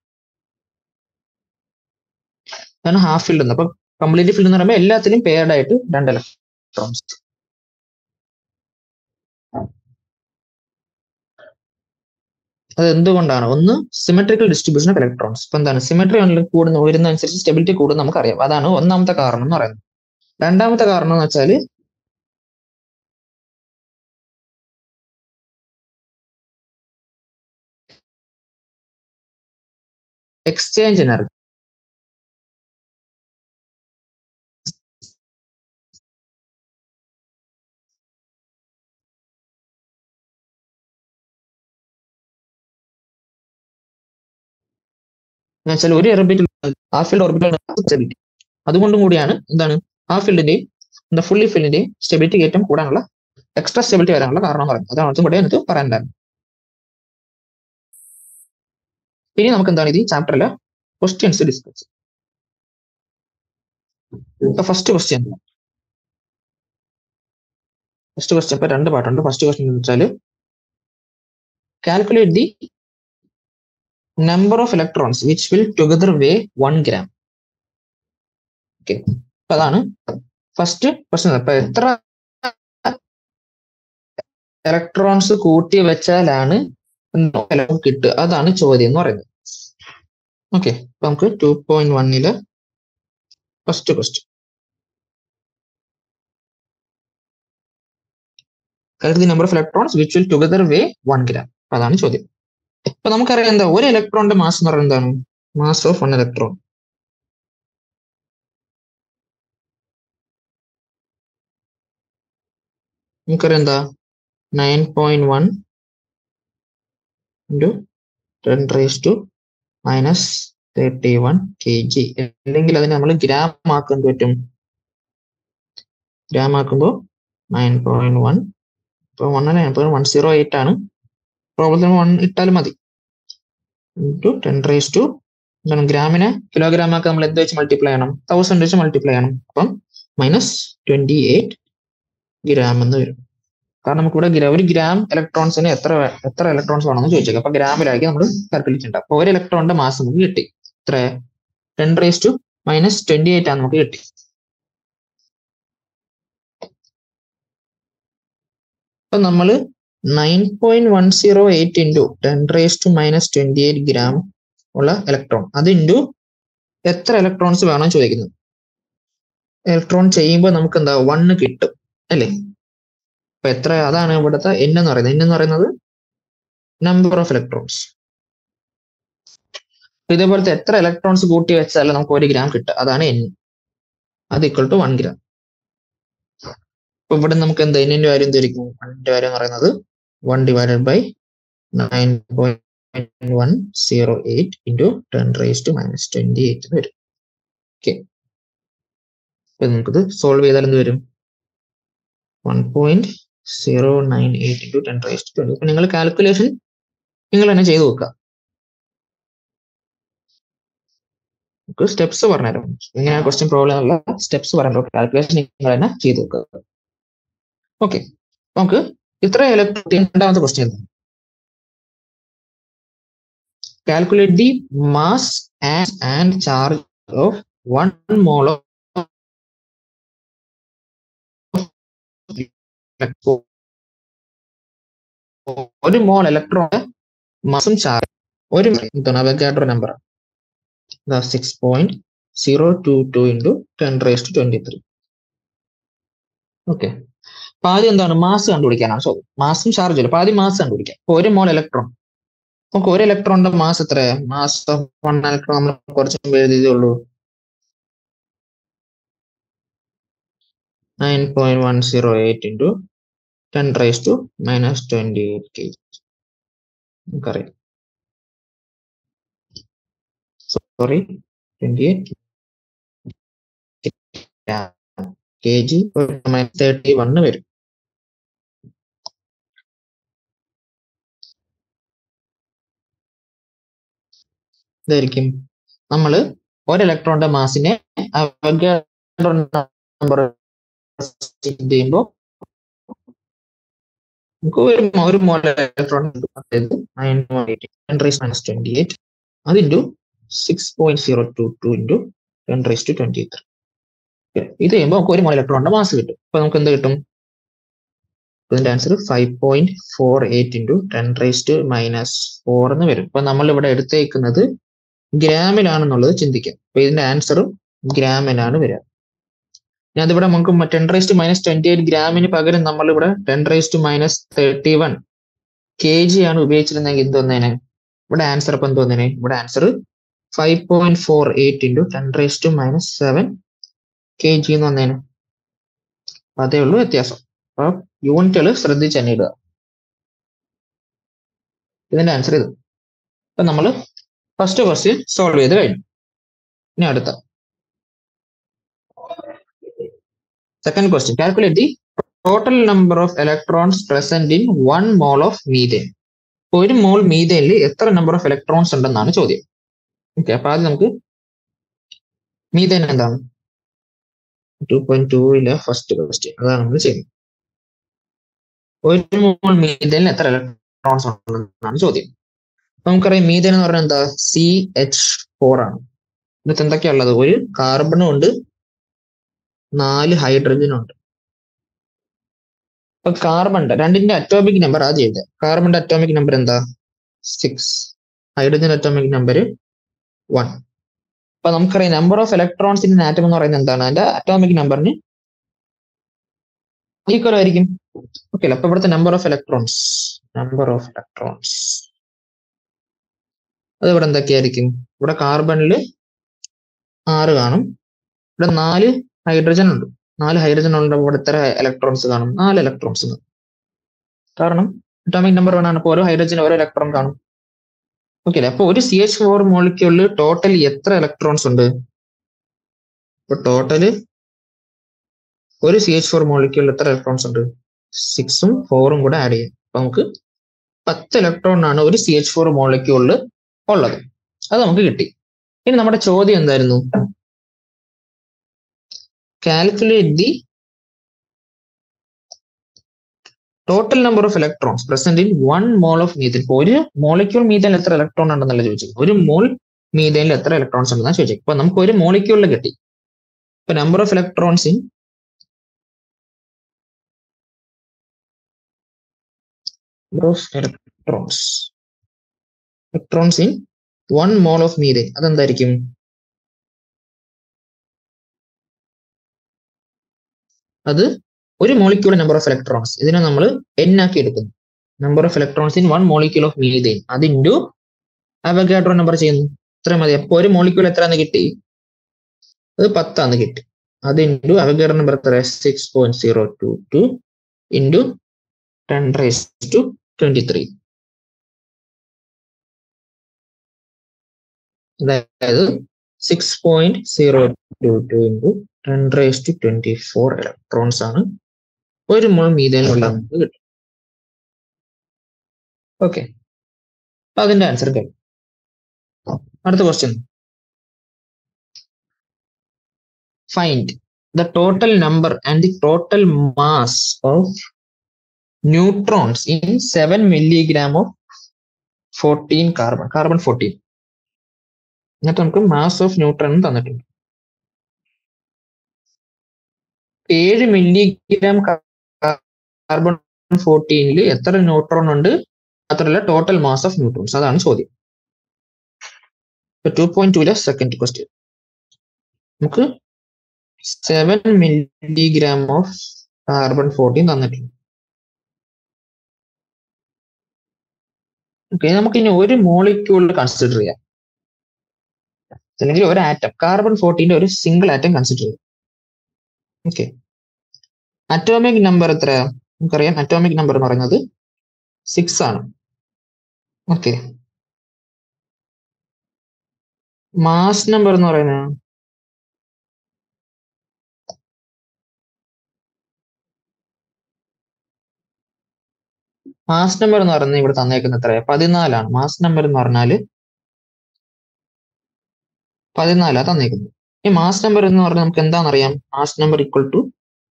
അതാണ് ഹാഫ് ഫീൽഡ് അപ്പൊ കംപ്ലീറ്റ് ഫീൽഡ് എന്ന് പറയുമ്പോൾ എല്ലാത്തിലും പെയർഡ് ആയിട്ട് രണ്ട് ഇലക്ട്രോൺസ് അത് എന്തുകൊണ്ടാണ് ഒന്ന് സിമെട്രിക്കൽ ഡിസ്ട്രിബ്യൂഷൻ ഓഫ് ഇലക്ട്രോൺസ് ഇപ്പൊ എന്താണ് സിമെട്രി കൂടുന്ന വരുന്ന അനുസരിച്ച് സ്റ്റെബിലിറ്റി കൂടും നമുക്കറിയാം അതാണ് ഒന്നാമത്തെ കാരണം എന്ന് പറയുന്നത് രണ്ടാമത്തെ കാരണം എന്ന് വെച്ചാൽ എക്സ്ചേഞ്ച് എനർജി എന്നുവെച്ചാൽ ഒരു ഓർബിറ്റിൽ ആ ഫീൽഡ് ഓർബിറ്റൽ സ്റ്റെബിലിറ്റി അതുകൊണ്ടും കൂടിയാണ് എന്താണ് ആ ഫീൽഡിന്റെയും എന്താ ഫുള്ളി ഫീൽഡിന്റെയും സ്റ്റെബിലിറ്റി ഏറ്റവും കൂടാനുള്ള എക്സ്ട്രാ സ്റ്റെബിലിറ്റി വരാനുള്ള കാരണം പറയുന്നത് അതാണ് അതും കൂടെ എനിക്ക് പറയാനുണ്ടായിരുന്നു ഇനി നമുക്ക് എന്താണ് ഇത് ചാപ്റ്ററിലെ ക്വസ്റ്റ്യൻസ് ഡിസ്കസ് ഇപ്പൊ ഫസ്റ്റ് ക്വസ്റ്റ്യൻ ഫസ്റ്റ് ക്വസ്റ്റ്യൻ ഇപ്പൊ രണ്ട് പാട്ടുണ്ട് ഫസ്റ്റ് ക്വസ്റ്റ്യൻ എന്ന് വെച്ചാൽ calculate the number of electrons which will together weigh one gram okay അപ്പൊ അതാണ് ഫസ്റ്റ് ക്വസ്റ്റ്യൻ അപ്പൊ എത്ര ഇലക്ട്രോൺസ് കൂട്ടി വെച്ചാലാണ് കിട്ടുക അതാണ് ചോദ്യം എന്ന് പറയുന്നത് ഓക്കെ അപ്പൊ നമുക്ക് ടു പോയിന്റ് വണ്ണില് first question calculate the number of electrons which will together weigh one gram അതാണ് ചോദ്യം ഇപ്പൊ നമുക്കറിയാം എന്താ ഒരു ഇലക്ട്രോണിന്റെ മാസ് എന്ന് പറയുന്നത് എന്താണ് മാസ് ഓഫ് വൺ ഇലക്ട്രോൺ നമുക്കറിയാം എന്താ nine point one into ten raise to minus thirty one K G അല്ലെങ്കിൽ അതിനെ നമ്മൾ ഗ്രാം ആക്കാൻ പറ്റും ഗ്രാം ആക്കുമ്പോൾ നയൻ പോയിന്റ് വൺ ഇപ്പൊ one nine point one zero eight ആണ് പ്രോബ്ലത്തിന് വൺ ഇട്ടാലും മതി ഇൻറ്റു ടെൻ റേസ് ടു എന്താണ് ഗ്രാമിനെ കിലോഗ്രാം ആക്കി നമ്മൾ എന്ത് വെച്ച് മൾട്ടിപ്ലൈ ചെയ്യണം തൗസൻഡ് വെച്ച് മൾട്ടിപ്ലൈ ചെയ്യണം അപ്പം മൈനസ് ട്വന്റി എയ്റ്റ് ഗ്രാം എന്ന് വരും കാരണം നമുക്ക് ഇവിടെ ഗ്രാ- ഒരു ഗ്രാം ഇലക്ട്രോൺസിന് എത്ര വേ- എത്ര ഇലക്ട്രോൺസ് വേണമെന്ന് ചോദിച്ചേക്കാം അപ്പൊ ഗ്രാമിലാക്കി നമ്മൾ കാൽക്കുലേറ്റ് ഉണ്ടാവും അപ്പൊ ഒരു ഇലക്ട്രോണിന്റെ മാസ് നമുക്ക് കിട്ടി എത്ര ten raise to minus twenty eight ആണ് നമുക്ക് കിട്ടി അപ്പൊ നമ്മൾ nine point one zero eight into ten raise to minus twenty eight gram ഉള്ള ഇലക്ട്രോൺ അത് ഇൻറ്റു എത്ര ഇലക്ട്രോൺസ് വേണം ചോദിക്കുന്നത് ഇലക്ട്രോൺ ചെയ്യുമ്പോൾ നമുക്ക് എന്താ വണ്ണ് കിട്ടും അല്ലേ അപ്പൊ എത്ര അതാണ് ഇവിടുത്തെ എൻ എന്ന് പറയുന്നത് എൻ എന്ന് പറയുന്നത് നമ്പർ ഓഫ് ഇലക്ട്രോൺസ് ഇതേപോലത്തെ എത്ര ഇലക്ട്രോൺസ് കൂട്ടി വെച്ചാൽ നമുക്ക് ഒരു ഗ്രാം കിട്ടുക അതാണ് എൻ അത് ഈക്വൽ ടു വൺ ഗ്രാം അപ്പൊ ഇവിടെ നമുക്ക് എന്താ എന്നിന്റെ വാല്യൂ എന്തായിരിക്കും വണ്ണിന്റെ വാല്യൂ എന്ന് പറയുന്നത് one divided by nine point one zero eight into ten raise to minus twenty eight വരും ഓക്കെ അപ്പൊ നമുക്കിത് സോൾവ് ചെയ്താൽ എന്ത് വരും one point zero nine eight into ten raise to twenty അപ്പൊ നിങ്ങൾ കാൽക്കുലേഷൻ നിങ്ങൾ തന്നെ ചെയ്ത് നോക്കുക നമുക്ക് സ്റ്റെപ്സ് പറഞ്ഞുതരാം എങ്ങനെയാണ് ക്വസ്റ്റ്യൻ പ്രോബ്ലം എന്നുള്ള സ്റ്റെപ്സ് പറഞ്ഞു കാൽക്കുലേഷൻ നിങ്ങൾ തന്നെ ചെയ്ത് നോക്കുക ഓക്കെ നമുക്ക് ഇത്ര ഇലക്ട്രോൺ രണ്ടാമത്തെ ക്വസ്റ്റ്യൻ എന്താണ് calculate the mass and charge of one mole of ഒരു മോൾ ഇലക്ട്രോൺ മാസും ചാർജ് ഒരു എന്താണ് Avogadro number six point zero two two into ten raise to twenty three okay അപ്പൊ ആദ്യം എന്താണ് മാസ് കണ്ടുപിടിക്കാനാണ് സോ മാസും ചാർജ് അല്ല അപ്പൊ ആദ്യം മാസ് കണ്ടുപിടിക്കാം അപ്പൊ ഒരു മോൾ ഇലക്ട്രോൺ നമുക്ക് ഒരു ഇലക്ട്രോണിന്റെ മാസ് എത്ര മാസ് ഓഫ് വൺ ഇലക്ട്രോൺ നമ്മൾ കുറച്ച് മുമ്പ് എഴുതിയതേ ഉള്ളൂ nine point one zero eight into ten raise to minus twenty eight K G നമുക്കറിയാം sorry twenty eight K G thirty one വരും ഇതായിരിക്കും നമ്മൾ ഒരു ഇലക്ട്രോണിന്റെ മാസിനെ നമ്പർ ചെയ്യുമ്പോൾ നമുക്ക് ഒരു ഒരു mole electron minus twenty eight അത് into six point zero two two into ten raise to twenty three ഇത് ചെയ്യുമ്പോൾ നമുക്ക് ഒരു മോൾ ഇലക്ട്രോണിന്റെ മാസ് കിട്ടും അപ്പൊ നമുക്ക് എന്ത് കിട്ടും ഇതിന്റെ answer five point four eight into ten raise to minus four എന്ന് വരും അപ്പൊ നമ്മൾ ഇവിടെ എടുത്തേക്കുന്നത് ഗ്രാമിലാണെന്നുള്ളത് ചിന്തിക്കാം അപ്പൊ ഇതിന്റെ ആൻസറും ഗ്രാമിലാണ് വരിക ഇനി അതിവിടെ നമുക്ക് ten raise to minus twenty eight ഗ്രാമിന് പകരം നമ്മൾ ഇവിടെ ten raise to minus thirty one K G ആണ് ഉപയോഗിച്ചിരുന്നെങ്കിൽ എന്ത് വന്നേനെ ഇവിടെ ആൻസർ ഇപ്പൊ എന്ത് വന്നേനെ ഇവിടെ answer five point four eight into ten raise to minus seven K G എന്ന് വന്നേനെ അതേ ഉള്ളൂ വ്യത്യാസം അപ്പൊ യൂണിറ്റുകൾ ശ്രദ്ധിച്ച് തന്നെ ഇടുക ഇതിന്റെ ആൻസർ ഇത് അപ്പൊ നമ്മൾ ഫസ്റ്റ് ക്വസ്റ്റ്യൻ സോൾവ് ചെയ്ത് കഴിഞ്ഞു ഇനി അടുത്ത second question calculate the total number of electrons present in one mole of methane ഒരു മോൾ മീതേനിൽ എത്ര നമ്പർ ഓഫ് ഇലക്ട്രോൺസ് ഉണ്ടെന്നാണ് ചോദ്യം ഓക്കെ അപ്പൊ ആദ്യം നമുക്ക് മീതേൻ എന്താണ് ടു പോയിന്റ് ടൂയിലെ ഫസ്റ്റ് ക്വസ്റ്റ്യൻ അതാണ് നമ്മൾ ചെയ്യുന്നത് ഒരു മോൾ മീതേനിൽ എത്ര ഇലക്ട്രോൺസ് ഉണ്ടെന്നാണ് ചോദ്യം അപ്പൊ നമുക്കറിയാം മീതേൻ എന്ന് പറഞ്ഞാൽ എന്താ സി എച്ച് ഫോർ ആണ് ഇതിനകത്ത് എന്തൊക്കെയാ ഉള്ളത് ഒരു കാർബണും ഉണ്ട് നാല് ഹൈഡ്രജനും ഉണ്ട് അപ്പൊ കാർബണിന്റെ രണ്ടിന്റെ അറ്റോമിക് നമ്പർ ആദ്യം എഴുതുക കാർബണിന്റെ അറ്റോമിക് നമ്പർ എന്താ six hydrogen atomic number one അപ്പൊ നമുക്കറിയാം number of electrons in atom എന്ന് പറയുന്നത് എന്താണ് അതിന്റെ അറ്റോമിക് നമ്പറിന് ഈക്വൽ ആയിരിക്കും ഓക്കെ അപ്പൊ ഇവിടുത്തെ number of electrons number of electrons അത് ഇവിടെ എന്തൊക്കെയായിരിക്കും ഇവിടെ കാർബണിൽ ആറ് കാണും ഇവിടെ നാല് ഹൈഡ്രജൻ ഉണ്ട് നാല് ഹൈഡ്രജൻ ഉണ്ട് ഇവിടെ എത്ര ഇലക്ട്രോൺസ് കാണും നാല് ഇലക്ട്രോൺസ് കാരണം അറ്റോമിക് നമ്പർ വൺ ആണ് അപ്പോൾ ഓരോ ഹൈഡ്രജൻ ഓരോ ഇലക്ട്രോൺ കാണും ഓക്കെ അല്ലേ അപ്പൊ ഒരു സി എച്ച് ഫോർ മോളിക്യൂളിൽ ടോട്ടൽ എത്ര ഇലക്ട്രോൺസ് ഉണ്ട് ഇപ്പൊ ടോട്ടല് ഒരു സി എച്ച് ഫോർ മോളിക്യൂളിൽ എത്ര ഇലക്ട്രോൺസ് ഉണ്ട് സിക്സും ഫോറും കൂടെ ആഡ് ചെയ്യാം അപ്പൊ നമുക്ക് പത്ത് ഇലക്ട്രോൺ ആണ് ഒരു സി എച്ച് ഫോർ മോളിക്യൂളിൽ ഉള്ളത് അത് നമുക്ക് കിട്ടി ഇനി നമ്മുടെ ചോദ്യം എന്തായിരുന്നു calculate the total number of electrons present in one mole of methane ഇപ്പൊ ഒരു മോളിക്യൂൾ മീഥേനിൽ എത്ര ഇലക്ട്രോൺ ഉണ്ടെന്നല്ല ചോദിച്ചത് ഒരു മോൾ മീഥേനിൽ എത്ര ഇലക്ട്രോൺസ് ഉണ്ടെന്നാണ് ചോദിച്ചത് ഇപ്പൊ നമുക്ക് ഒരു മോളിക്യൂളിൽ കിട്ടി ഇപ്പൊ number of electrons in of electrons electrons in one mole of methane അതെന്തായിരിക്കും അത് ഒരു മോളിക്യൂൾ നമ്പർ ഓഫ് ഇലക്ട്രോൺസ് ഇതിനെ നമ്മൾ എൻ ആക്കി എടുക്കുന്നു number of electrons in one molecule of methane അത് ഇൻറ്റു അവഗാഡ്രോ നമ്പർ ചെയ്യുന്നു ഇത്ര മതി അപ്പൊ ഒരു മോളിക്യൂൾ എത്രയാന്ന് കിട്ടി അത് പത്താന്ന് കിട്ടി അത് ഇൻറ്റു അവഗാഡ്രോ നമ്പർ എത്ര six point zero two two into ten raise to twenty three അതായത് six point zero two two into ten raise to twenty four electrons ആണ് ഒരു മോൾ മീതേനുള്ള നമുക്ക് കിട്ടും ഓക്കെ അതിന്റെ ആൻസർ കഴിഞ്ഞു അടുത്ത question find the total number and the total mass of neutrons in seven milligram of fourteen carbon carbon fourteen എന്നിട്ട് നമുക്ക് mass of neutron തന്നിട്ടുണ്ട് ഏഴ് മില്ലിഗ്രാം കാർബൺ ഫോർട്ടീനിൽ എത്ര ന്യൂട്രോൺ ഉണ്ട് മാത്രമല്ല ടോട്ടൽ മാസ് ഓഫ് ന്യൂട്രോൺസ് അതാണ് ചോദ്യം ടു പോയിന്റ് ടൂലെ സെക്കൻഡ് ക്വസ്റ്റ്യൻ നമുക്ക് seven milligram of carbon fourteen തന്നിട്ടുണ്ട് ഓക്കെ നമുക്ക് ഇനി ഒരു മോളിക്യൂൾ കൺസിഡർ ചെയ്യാം അല്ലെങ്കിൽ ഒരു ആറ്റം കാർബൺ ഫോർട്ടീന്റെ ഒരു സിംഗിൾ ആറ്റം കൺസിഡർ ചെയ്യാം ഓക്കെ അറ്റോമിക് നമ്പർ എത്ര നമുക്കറിയാം അറ്റോമിക് നമ്പർ എന്ന് പറയുന്നത് സിക്സ് ആണ് ഓക്കെ മാസ് നമ്പർ എന്ന് പറയുന്നത് മാസ് നമ്പർ എന്ന് പറയുന്നത് ഇവിടെ തന്നേക്കുന്നത് എത്രയാ പതിനാലാണ് മാസ് നമ്പർ എന്ന് പറഞ്ഞാല് പതിനാലാ തന്നേക്കുന്നത് ഈ മാസ് നമ്പർ എന്ന് പറഞ്ഞാൽ നമുക്ക് എന്താണെന്നറിയാം മാസ് നമ്പർ ഈക്വൽ ടു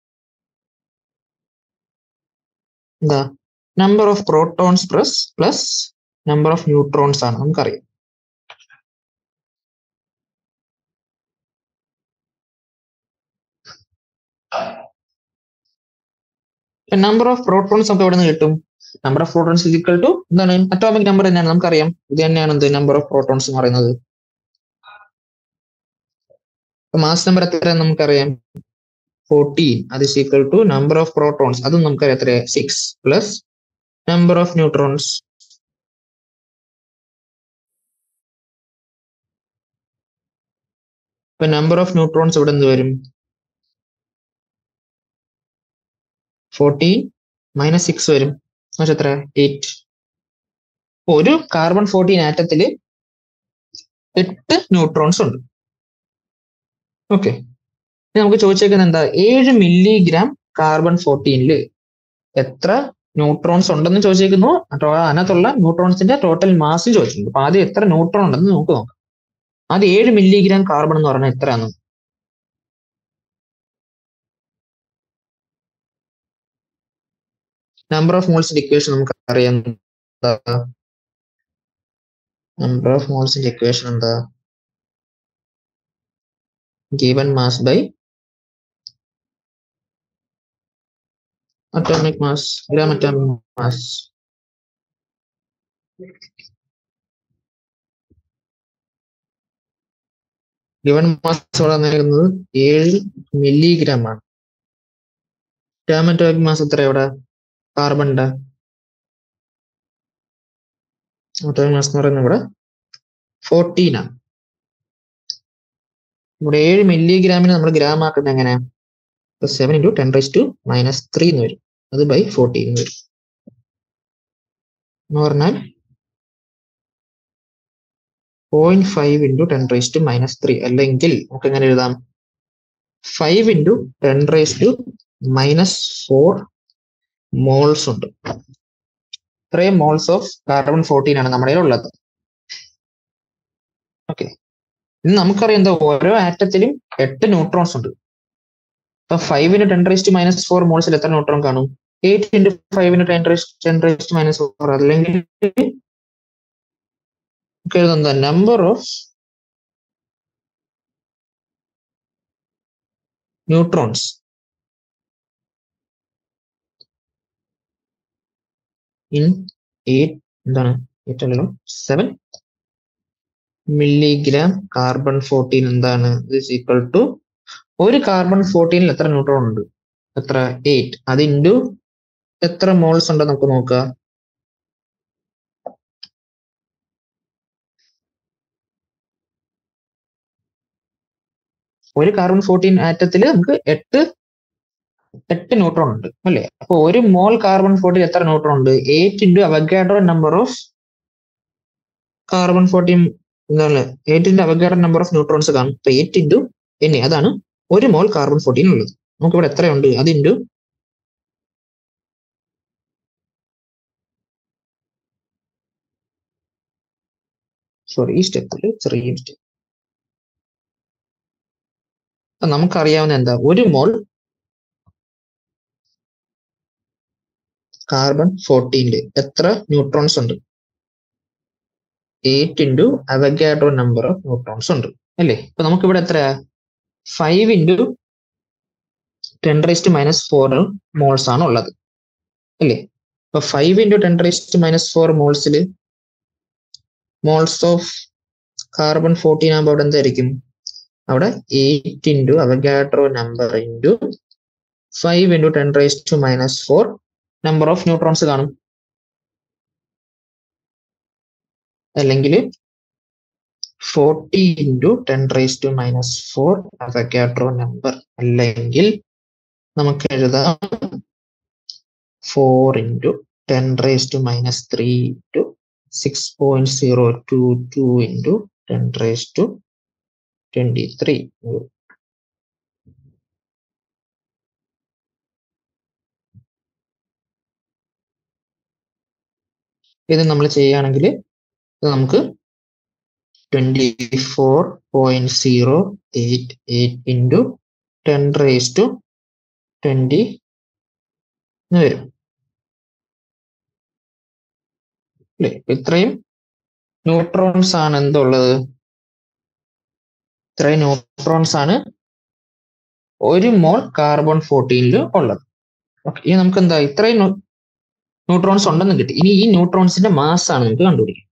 എന്താ number of protons plus plus number of neutrons ആണ് നമുക്കറിയാം നമ്പർ ഓഫ് പ്രോട്ടോൺസ് നമുക്ക് എവിടെ നിന്ന് കിട്ടും number of protons equal to എന്താണ് അറ്റോമിക് നമ്പർ തന്നെയാണ് നമുക്കറിയാം ഇത് തന്നെയാണ് എന്ത് നമ്പർ ഓഫ് പ്രോട്ടോൺസ് എന്ന് പറയുന്നത് മാസ് നമ്പർ എത്ര നമുക്കറിയാം ഫോർട്ടീൻ അത് equal to number of protons അതും നമുക്കറിയാം എത്ര six plus number of neutrons ഇപ്പൊ നമ്പർ ഓഫ് ന്യൂട്രോൺസ് ഇവിടെ എന്ത് വരും ഫോർട്ടീൻ മൈനസ് സിക്സ് വരും എന്നുവെച്ചാൽ എത്ര എയ്റ്റ് ഒരു കാർബൺ ഫോർട്ടീൻ ആറ്റത്തില് എട്ട് ന്യൂട്രോൺസ് ഉണ്ട് ഓക്കെ നമുക്ക് ചോദിച്ചേക്കുന്നത് എന്താ ഏഴ് മില്ലിഗ്രാം കാർബൺ ഫോർട്ടീനില് എത്ര ന്യൂട്രോൺസ് ഉണ്ടെന്ന് ചോദിച്ചേക്കുന്നു അതിനകത്തുള്ള ന്യൂട്രോൺസിന്റെ ടോട്ടൽ മാസ് ചോദിച്ചിട്ടുണ്ട് അപ്പൊ ആദ്യം എത്ര ന്യൂട്രോൺ ഉണ്ടെന്ന് നമുക്ക് നോക്കാം ആദ്യം ഏഴ് മില്ലിഗ്രാം കാർബൺ എന്ന് പറഞ്ഞാൽ എത്രയാണ് നമ്പർ ഓഫ് മോൾസിന്റെ ഇക്വേഷൻ നമുക്ക് അറിയാം നമ്പർ ഓഫ് മോൾസിന്റെ ഇക്വേഷൻ എന്താ given mass by atomic mass gram atomic mass given mass ഇവിടെ വന്നിരിക്കുന്നത് ഏഴ് മില്ലിഗ്രാം ആണ് gram atomic mass എത്ര ഇവിടെ കാർബണിന്റെ atomic mass എന്ന് പറയുന്നത് ഇവിടെ ഫോർട്ടീൻ ആണ് ഇവിടെ ഏഴ് മില്ലിഗ്രാമിന് നമ്മൾ ഗ്രാം ആക്കുന്നത് എങ്ങനെ seven into ten raise to minus three എന്ന് വരും അത് ബൈ ഫോർട്ടീൻ എന്ന് വരും എന്ന് പറഞ്ഞാൽ point five into ten raise to minus three അല്ലെങ്കിൽ നമുക്ക് എങ്ങനെ എഴുതാം five into ten raise to minus four moles ഉണ്ട് ഇത്രയും മോൾസ് ഓഫ് കാർബൺ ഫോർട്ടീൻ ആണ് നമ്മുടെ ഉള്ളത് ഓക്കെ ഇന്ന് നമുക്കറിയാം എന്താ ഓരോ ആറ്റത്തിലും എട്ട് ന്യൂട്രോൺസ് ഉണ്ട് അപ്പൊ five into ten raised minus four മോൾസിൽ എത്ര ന്യൂട്രോൺ കാണും eight into five into ten raised ten raised minus four അല്ലെങ്കിൽ എഴുതുന്നത് number of neutrons in eight എന്താണ് എയ്റ്റ് അല്ലല്ലോ സെവൻ മില്ലിഗ്രാം കാർബൺ ഫോർട്ടീൻ എന്താണ് ഇസ് ഈക്വൽ ടു ഒരു കാർബൺ ഫോർട്ടീനിൽ എത്ര ന്യൂട്രോൺ ഉണ്ട് എത്ര എയ്റ്റ് അത് ഇൻറ്റു എത്ര മോൾസ് ഉണ്ട് നമുക്ക് നോക്കാം ഒരു കാർബൺ ഫോർട്ടീൻ ആറ്റത്തിൽ നമുക്ക് എട്ട് എട്ട് ന്യൂട്രോൺ ഉണ്ട് അല്ലേ അപ്പൊ ഒരു മോൾ കാർബൺ ഫോർട്ടീൻ എത്ര ന്യൂട്രോൺ ഉണ്ട് eight into Avogadro number of carbon fourteen എന്താണ് eight into Avogadro number of neutrons കാണും അപ്പൊ എയ്റ്റ് ഇൻറ്റു എൻ അതാണ് ഒരു മോൾ കാർബൺ ഫോർട്ടീൻ ഉള്ളത് നമുക്ക് ഇവിടെ എത്രയുണ്ട് അത് ഇൻറ്റു സോറി ഈ സ്റ്റെപ്പിൽ ചെറിയ സ്റ്റെപ്പ് നമുക്കറിയാവുന്ന എന്താ ഒരു മോൾ കാർബൺ ഫോർട്ടീനില് എത്ര ന്യൂട്രോൺസ് ഉണ്ട് eight into Avogadro number of neutrons ഉണ്ട് അല്ലേ അപ്പൊ നമുക്ക് ഇവിടെ എത്ര five into ten raised minus four moles ആണ് ഉള്ളത് അല്ലേ അപ്പൊ five into ten raised minus four മോൾസിൽ മോൾസ് ഓഫ് കാർബൺ ഫോർട്ടീൻ ആകുമ്പോൾ അവിടെ എന്തായിരിക്കും അവിടെ eight into Avogadro number into five into ten raised minus four number of neutrons കാണും അല്ലെങ്കിൽ forty into ten raise to minus four Avogadro number അല്ലെങ്കിൽ നമുക്ക് എഴുതാം four into ten raise to minus three into six point zero two two into ten raise to twenty three ഇത് നമ്മൾ ചെയ്യുകയാണെങ്കിൽ നമുക്ക് twenty four point zero eight eight into ten raise to twenty എന്ന് വരും അല്ലേ ഇത്രയും ന്യൂട്രോൺസ് ആണ് എന്തുള്ളത് ഇത്രയും ന്യൂട്രോൺസ് ആണ് ഒരു മോൾ കാർബൺ ഫോർട്ടീനിൽ ഉള്ളത് ഓക്കെ ഇനി നമുക്ക് എന്താ ഇത്രയും ന്യൂട്രോൺസ് ഉണ്ടെന്ന് കിട്ടി ഇനി ഈ ന്യൂട്രോൺസിന്റെ മാസ് ആണ് നമുക്ക് കണ്ടുപിടിക്കുക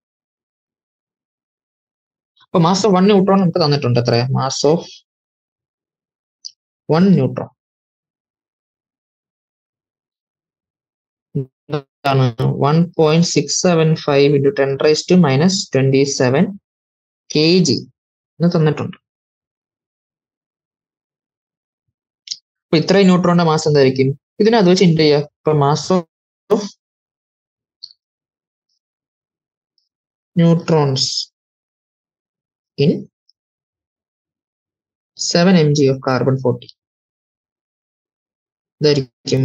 അപ്പൊ മാസ് ഓഫ് വൺ ന്യൂട്രോൺ നമുക്ക് തന്നിട്ടുണ്ട് എത്ര mass of one neutron one point six seven five into ten raise to minus twenty seven K G എന്ന് തന്നിട്ടുണ്ട് അപ്പൊ ഇത്രയും ന്യൂട്രോണിന്റെ മാസ് എന്തായിരിക്കും ഇതിനത് വെച്ച് ഇൻറ്റു ചെയ്യുക ഇപ്പൊ mass of neutrons in seven M G of carbon forty ഇതായിരിക്കും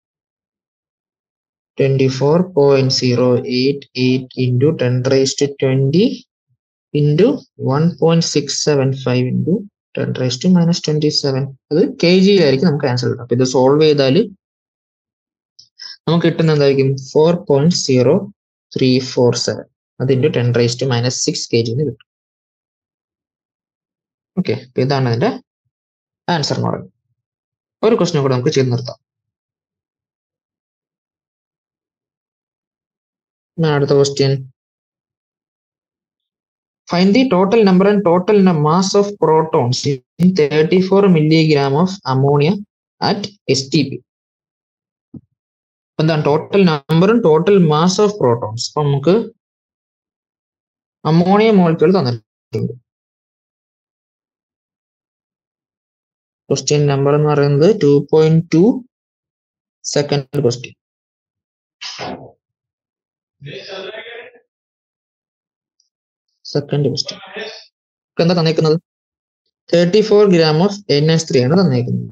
twenty four point zero eight eight into ten raise to twenty into one point six seven five into ten raise to minus twenty seven അത് K ജിയിലായിരിക്കും നമുക്ക് answer കിട്ടും അപ്പൊ ഇത് solve ചെയ്താൽ നമുക്ക് കിട്ടുന്ന എന്തായിരിക്കും four point zero three four seven അത് into ten raise to minus six K ജിന്ന് കിട്ടും ഓക്കെ അപ്പൊ ഇതാണ് അതിന്റെ ആൻസർ എന്ന് പറയുന്നത് ഒരു ക്വസ്റ്റ്യൻ കൂടെ നമുക്ക് ചെയ്ത് നിർത്താം അടുത്ത question Find the total number and total mass of protons in 34 milligram of ammonia at STP. എന്താണ് ടോട്ടൽ നമ്പറും ടോട്ടൽ മാസ് ഓഫ് പ്രോട്ടോൺസ് അപ്പൊ നമുക്ക് അമോണിയ മോളിക്യൂൾ തന്നിട്ടുണ്ട് ക്വസ്റ്റ്യൻ നമ്പർ എന്ന് പറയുന്നത് two point two second question second question എന്താ തന്നേക്കുന്നത് thirty four gram of N S three ആണ് തന്നേക്കുന്നത്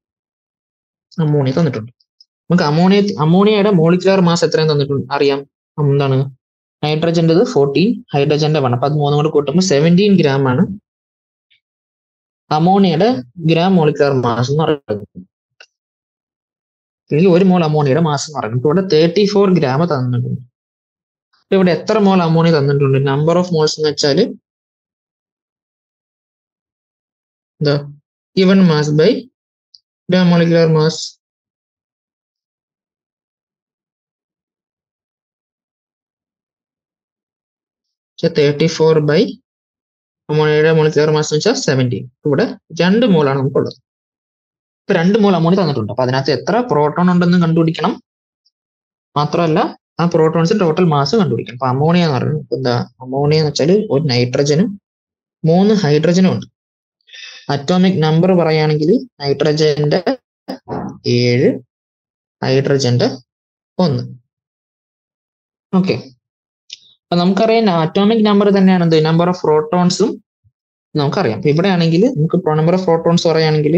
അമോണിയ തന്നിട്ടുണ്ട് നമുക്ക് അമോണിയ അമോണിയയുടെ മോളിക്കുലർ മാസ് എത്രയും തന്നിട്ടുണ്ട് അറിയാം എന്താണ് നൈട്രജൻ്റെത് ഫോർട്ടീൻ ഹൈഡ്രജന്റെ വൺ അപ്പൊ അത് മൂന്നും കൂടെ കൂട്ടുമ്പോൾ സെവൻറ്റീൻ ഗ്രാം ആണ് അമോണിയയുടെ ഗ്രാം മോളിക്കുലർ മാസ് എന്ന് പറയുന്നത് അല്ലെങ്കിൽ ഒരു മോൾ അമോണിയയുടെ മാസ് എന്ന് പറയുന്നത് ഇവിടെ തേർട്ടി ഫോർ ഗ്രാം തന്നിട്ടുണ്ട് അപ്പൊ ഇവിടെ എത്ര മോൾ അമോണിയ തന്നിട്ടുണ്ട് നമ്പർ ഓഫ് മോൾസ് എന്ന് വെച്ചാൽ എന്താ given mass by gram molecular mass thirty four by അമോണിയയുടെ മോളിക്കുലർ മാസ് എന്ന് വെച്ചാൽ സെവൻറ്റീൻ ഇവിടെ രണ്ട് മോളാണ് നമുക്കുള്ളത് ഇപ്പൊ രണ്ട് മോൾ അമോണിയ തന്നിട്ടുണ്ട് അപ്പൊ അതിനകത്ത് എത്ര പ്രോട്ടോൺ ഉണ്ടെന്ന് കണ്ടുപിടിക്കണം മാത്രമല്ല ആ പ്രോട്ടോൺസ് ടോട്ടൽ മാസ് കണ്ടുപിടിക്കണം അപ്പൊ അമോണിയ എന്ന് പറയുന്നത് എന്താ അമോണിയ എന്ന് വെച്ചാൽ ഒരു നൈട്രജനും മൂന്ന് ഹൈഡ്രജനും ഉണ്ട് അറ്റോമിക് നമ്പർ പറയുകയാണെങ്കിൽ നൈട്രജന്റെ ഏഴ് ഹൈഡ്രജന്റെ ഒന്ന് ഓക്കെ അപ്പൊ നമുക്കറിയാം അറ്റോമിക് നമ്പർ തന്നെയാണ് എന്ത് നമ്പർ ഓഫ് പ്രോട്ടോൺസും നമുക്കറിയാം അപ്പൊ ഇവിടെ ആണെങ്കിൽ നമുക്ക് നമ്പർ ഓഫ് പ്രോട്ടോൺസ് പറയുകയാണെങ്കിൽ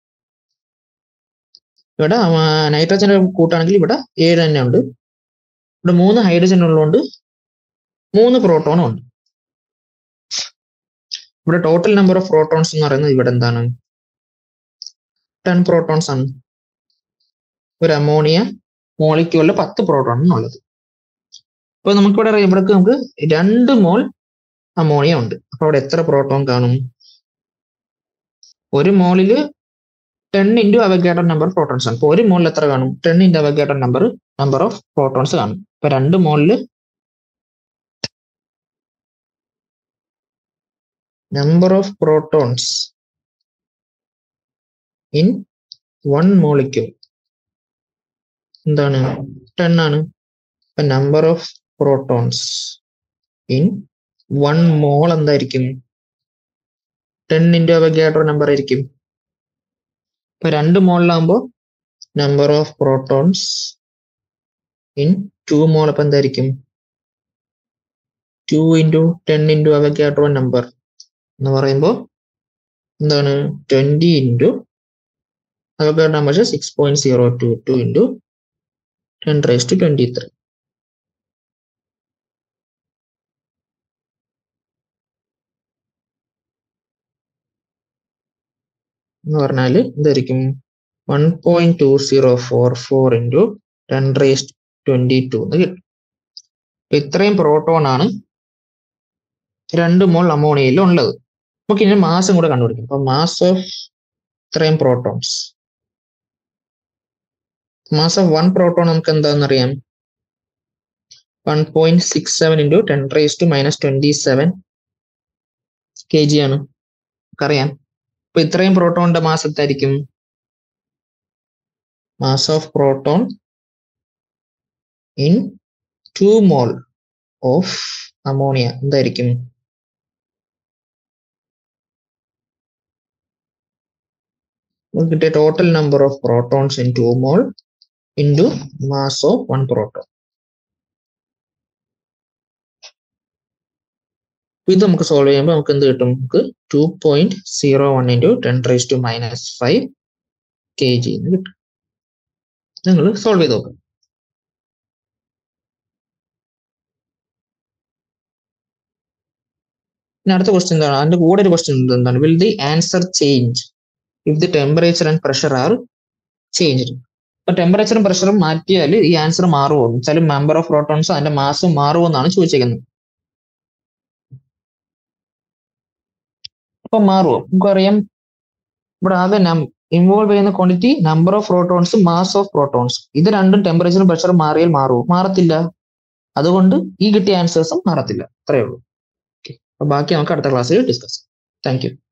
ഇവിടെ നൈട്രജന്റെ കൂട്ടാണെങ്കിൽ ഇവിടെ ഏഴ് തന്നെ ഉണ്ട് ഇവിടെ മൂന്ന് ഹൈഡ്രജൻ ഉള്ളതുകൊണ്ട് മൂന്ന് പ്രോട്ടോണും ഉണ്ട് ഇവിടെ ടോട്ടൽ നമ്പർ ഓഫ് പ്രോട്ടോൺസ് എന്ന് പറയുന്നത് ഇവിടെ എന്താണ് ടെൻ പ്രോട്ടോൺസ് ആണ് ഒരു അമോണിയ മോളിക്യൂളിൽ പത്ത് പ്രോട്ടോൺ ഉള്ളത് അപ്പൊ നമുക്കിവിടെ അറിയാം ഇവിടെ നമുക്ക് രണ്ട് മോൾ അമോണിയ ഉണ്ട് അപ്പൊ അവിടെ എത്ര പ്രോട്ടോൺ കാണും ഒരു മോളില് ten into Avogadro number protons ആണ് അപ്പൊ ഒരു മോളിൽ എത്ര കാണും ten into Avogadro number number of protons കാണും ഇപ്പൊ രണ്ട് മോളില് number of protons in one molecule എന്താണ് ടെൻ ആണ് number of protons in one mole എന്തായിരിക്കും ടെൻ ഇൻറ്റു അവഗാഡ്രോ നമ്പർ ആയിരിക്കും ഇപ്പൊ രണ്ട് മോളിലാകുമ്പോൾ number of protons in two mole അപ്പൊ എന്തായിരിക്കും two into ten into Avogadro number എന്ന് പറയുമ്പോൾ എന്താണ് twenty into Avogadro number six point zero two two into ten raise to twenty three എന്ന് പറഞ്ഞാൽ എന്തായിരിക്കും one point two zero four four into ten raise twenty two എന്ന് കിട്ടും അപ്പൊ ഇത്രയും പ്രോട്ടോൺ ആണ് രണ്ട് മോൾ അമോണിയയിൽ ഉള്ളത് നമുക്ക് ഇനി മാസം കൂടെ കണ്ടുപിടിക്കും അപ്പൊ മാസ് ഓഫ് ഇത്രയും protons mass of one proton നമുക്ക് എന്താണെന്നറിയാം one point six seven into ten raise to minus twenty seven K G ആണ് നമുക്കറിയാം അപ്പൊ ഇത്രയും പ്രോട്ടോണിന്റെ മാസ് എത്തായിരിക്കും mass of proton in two mole of ammonia എന്തായിരിക്കും കിട്ടിയ total number of protons in two mole into mass of one proton ഇത് നമുക്ക് സോൾവ് ചെയ്യുമ്പോൾ നമുക്ക് എന്ത് കിട്ടും നമുക്ക് two point zero one into ten raise to minus five K G എന്ന് കിട്ടും നിങ്ങൾ സോൾവ് ചെയ്ത് നോക്കാം ഇനി അടുത്ത ക്വസ്റ്റ്യൻ എന്താണ് അതിന്റെ കൂടെ ഒരു ക്വസ്റ്റ്യൻ എന്താണ് will the answer change if the temperature and pressure are change അപ്പൊ ടെമ്പറേച്ചറും പ്രഷറും മാറ്റിയാൽ ഈ ആൻസർ മാറുമോ എന്ന് വെച്ചാൽ മെമ്പർ ഓഫ് പ്രോട്ടോൺസ് അതിന്റെ മാസും മാറുമോ എന്നാണ് ചോദിച്ചേക്കുന്നത് അപ്പൊ മാറുമോ നമുക്കറിയാം ഇവിടെ ആകെ ഇൻവോൾവ് ചെയ്യുന്ന quantity number of protons mass of protons ഇത് രണ്ടും ടെമ്പറേച്ചറും പ്രഷറും മാറിയാൽ മാറുമോ മാറത്തില്ല അതുകൊണ്ട് ഈ കിട്ടിയ ആൻസേഴ്സും മാറത്തില്ല അത്രയേ ഉള്ളൂ ഓക്കെ അപ്പൊ ബാക്കി നമുക്ക് അടുത്ത ക്ലാസ്സിൽ ഡിസ്കസ് താങ്ക് യു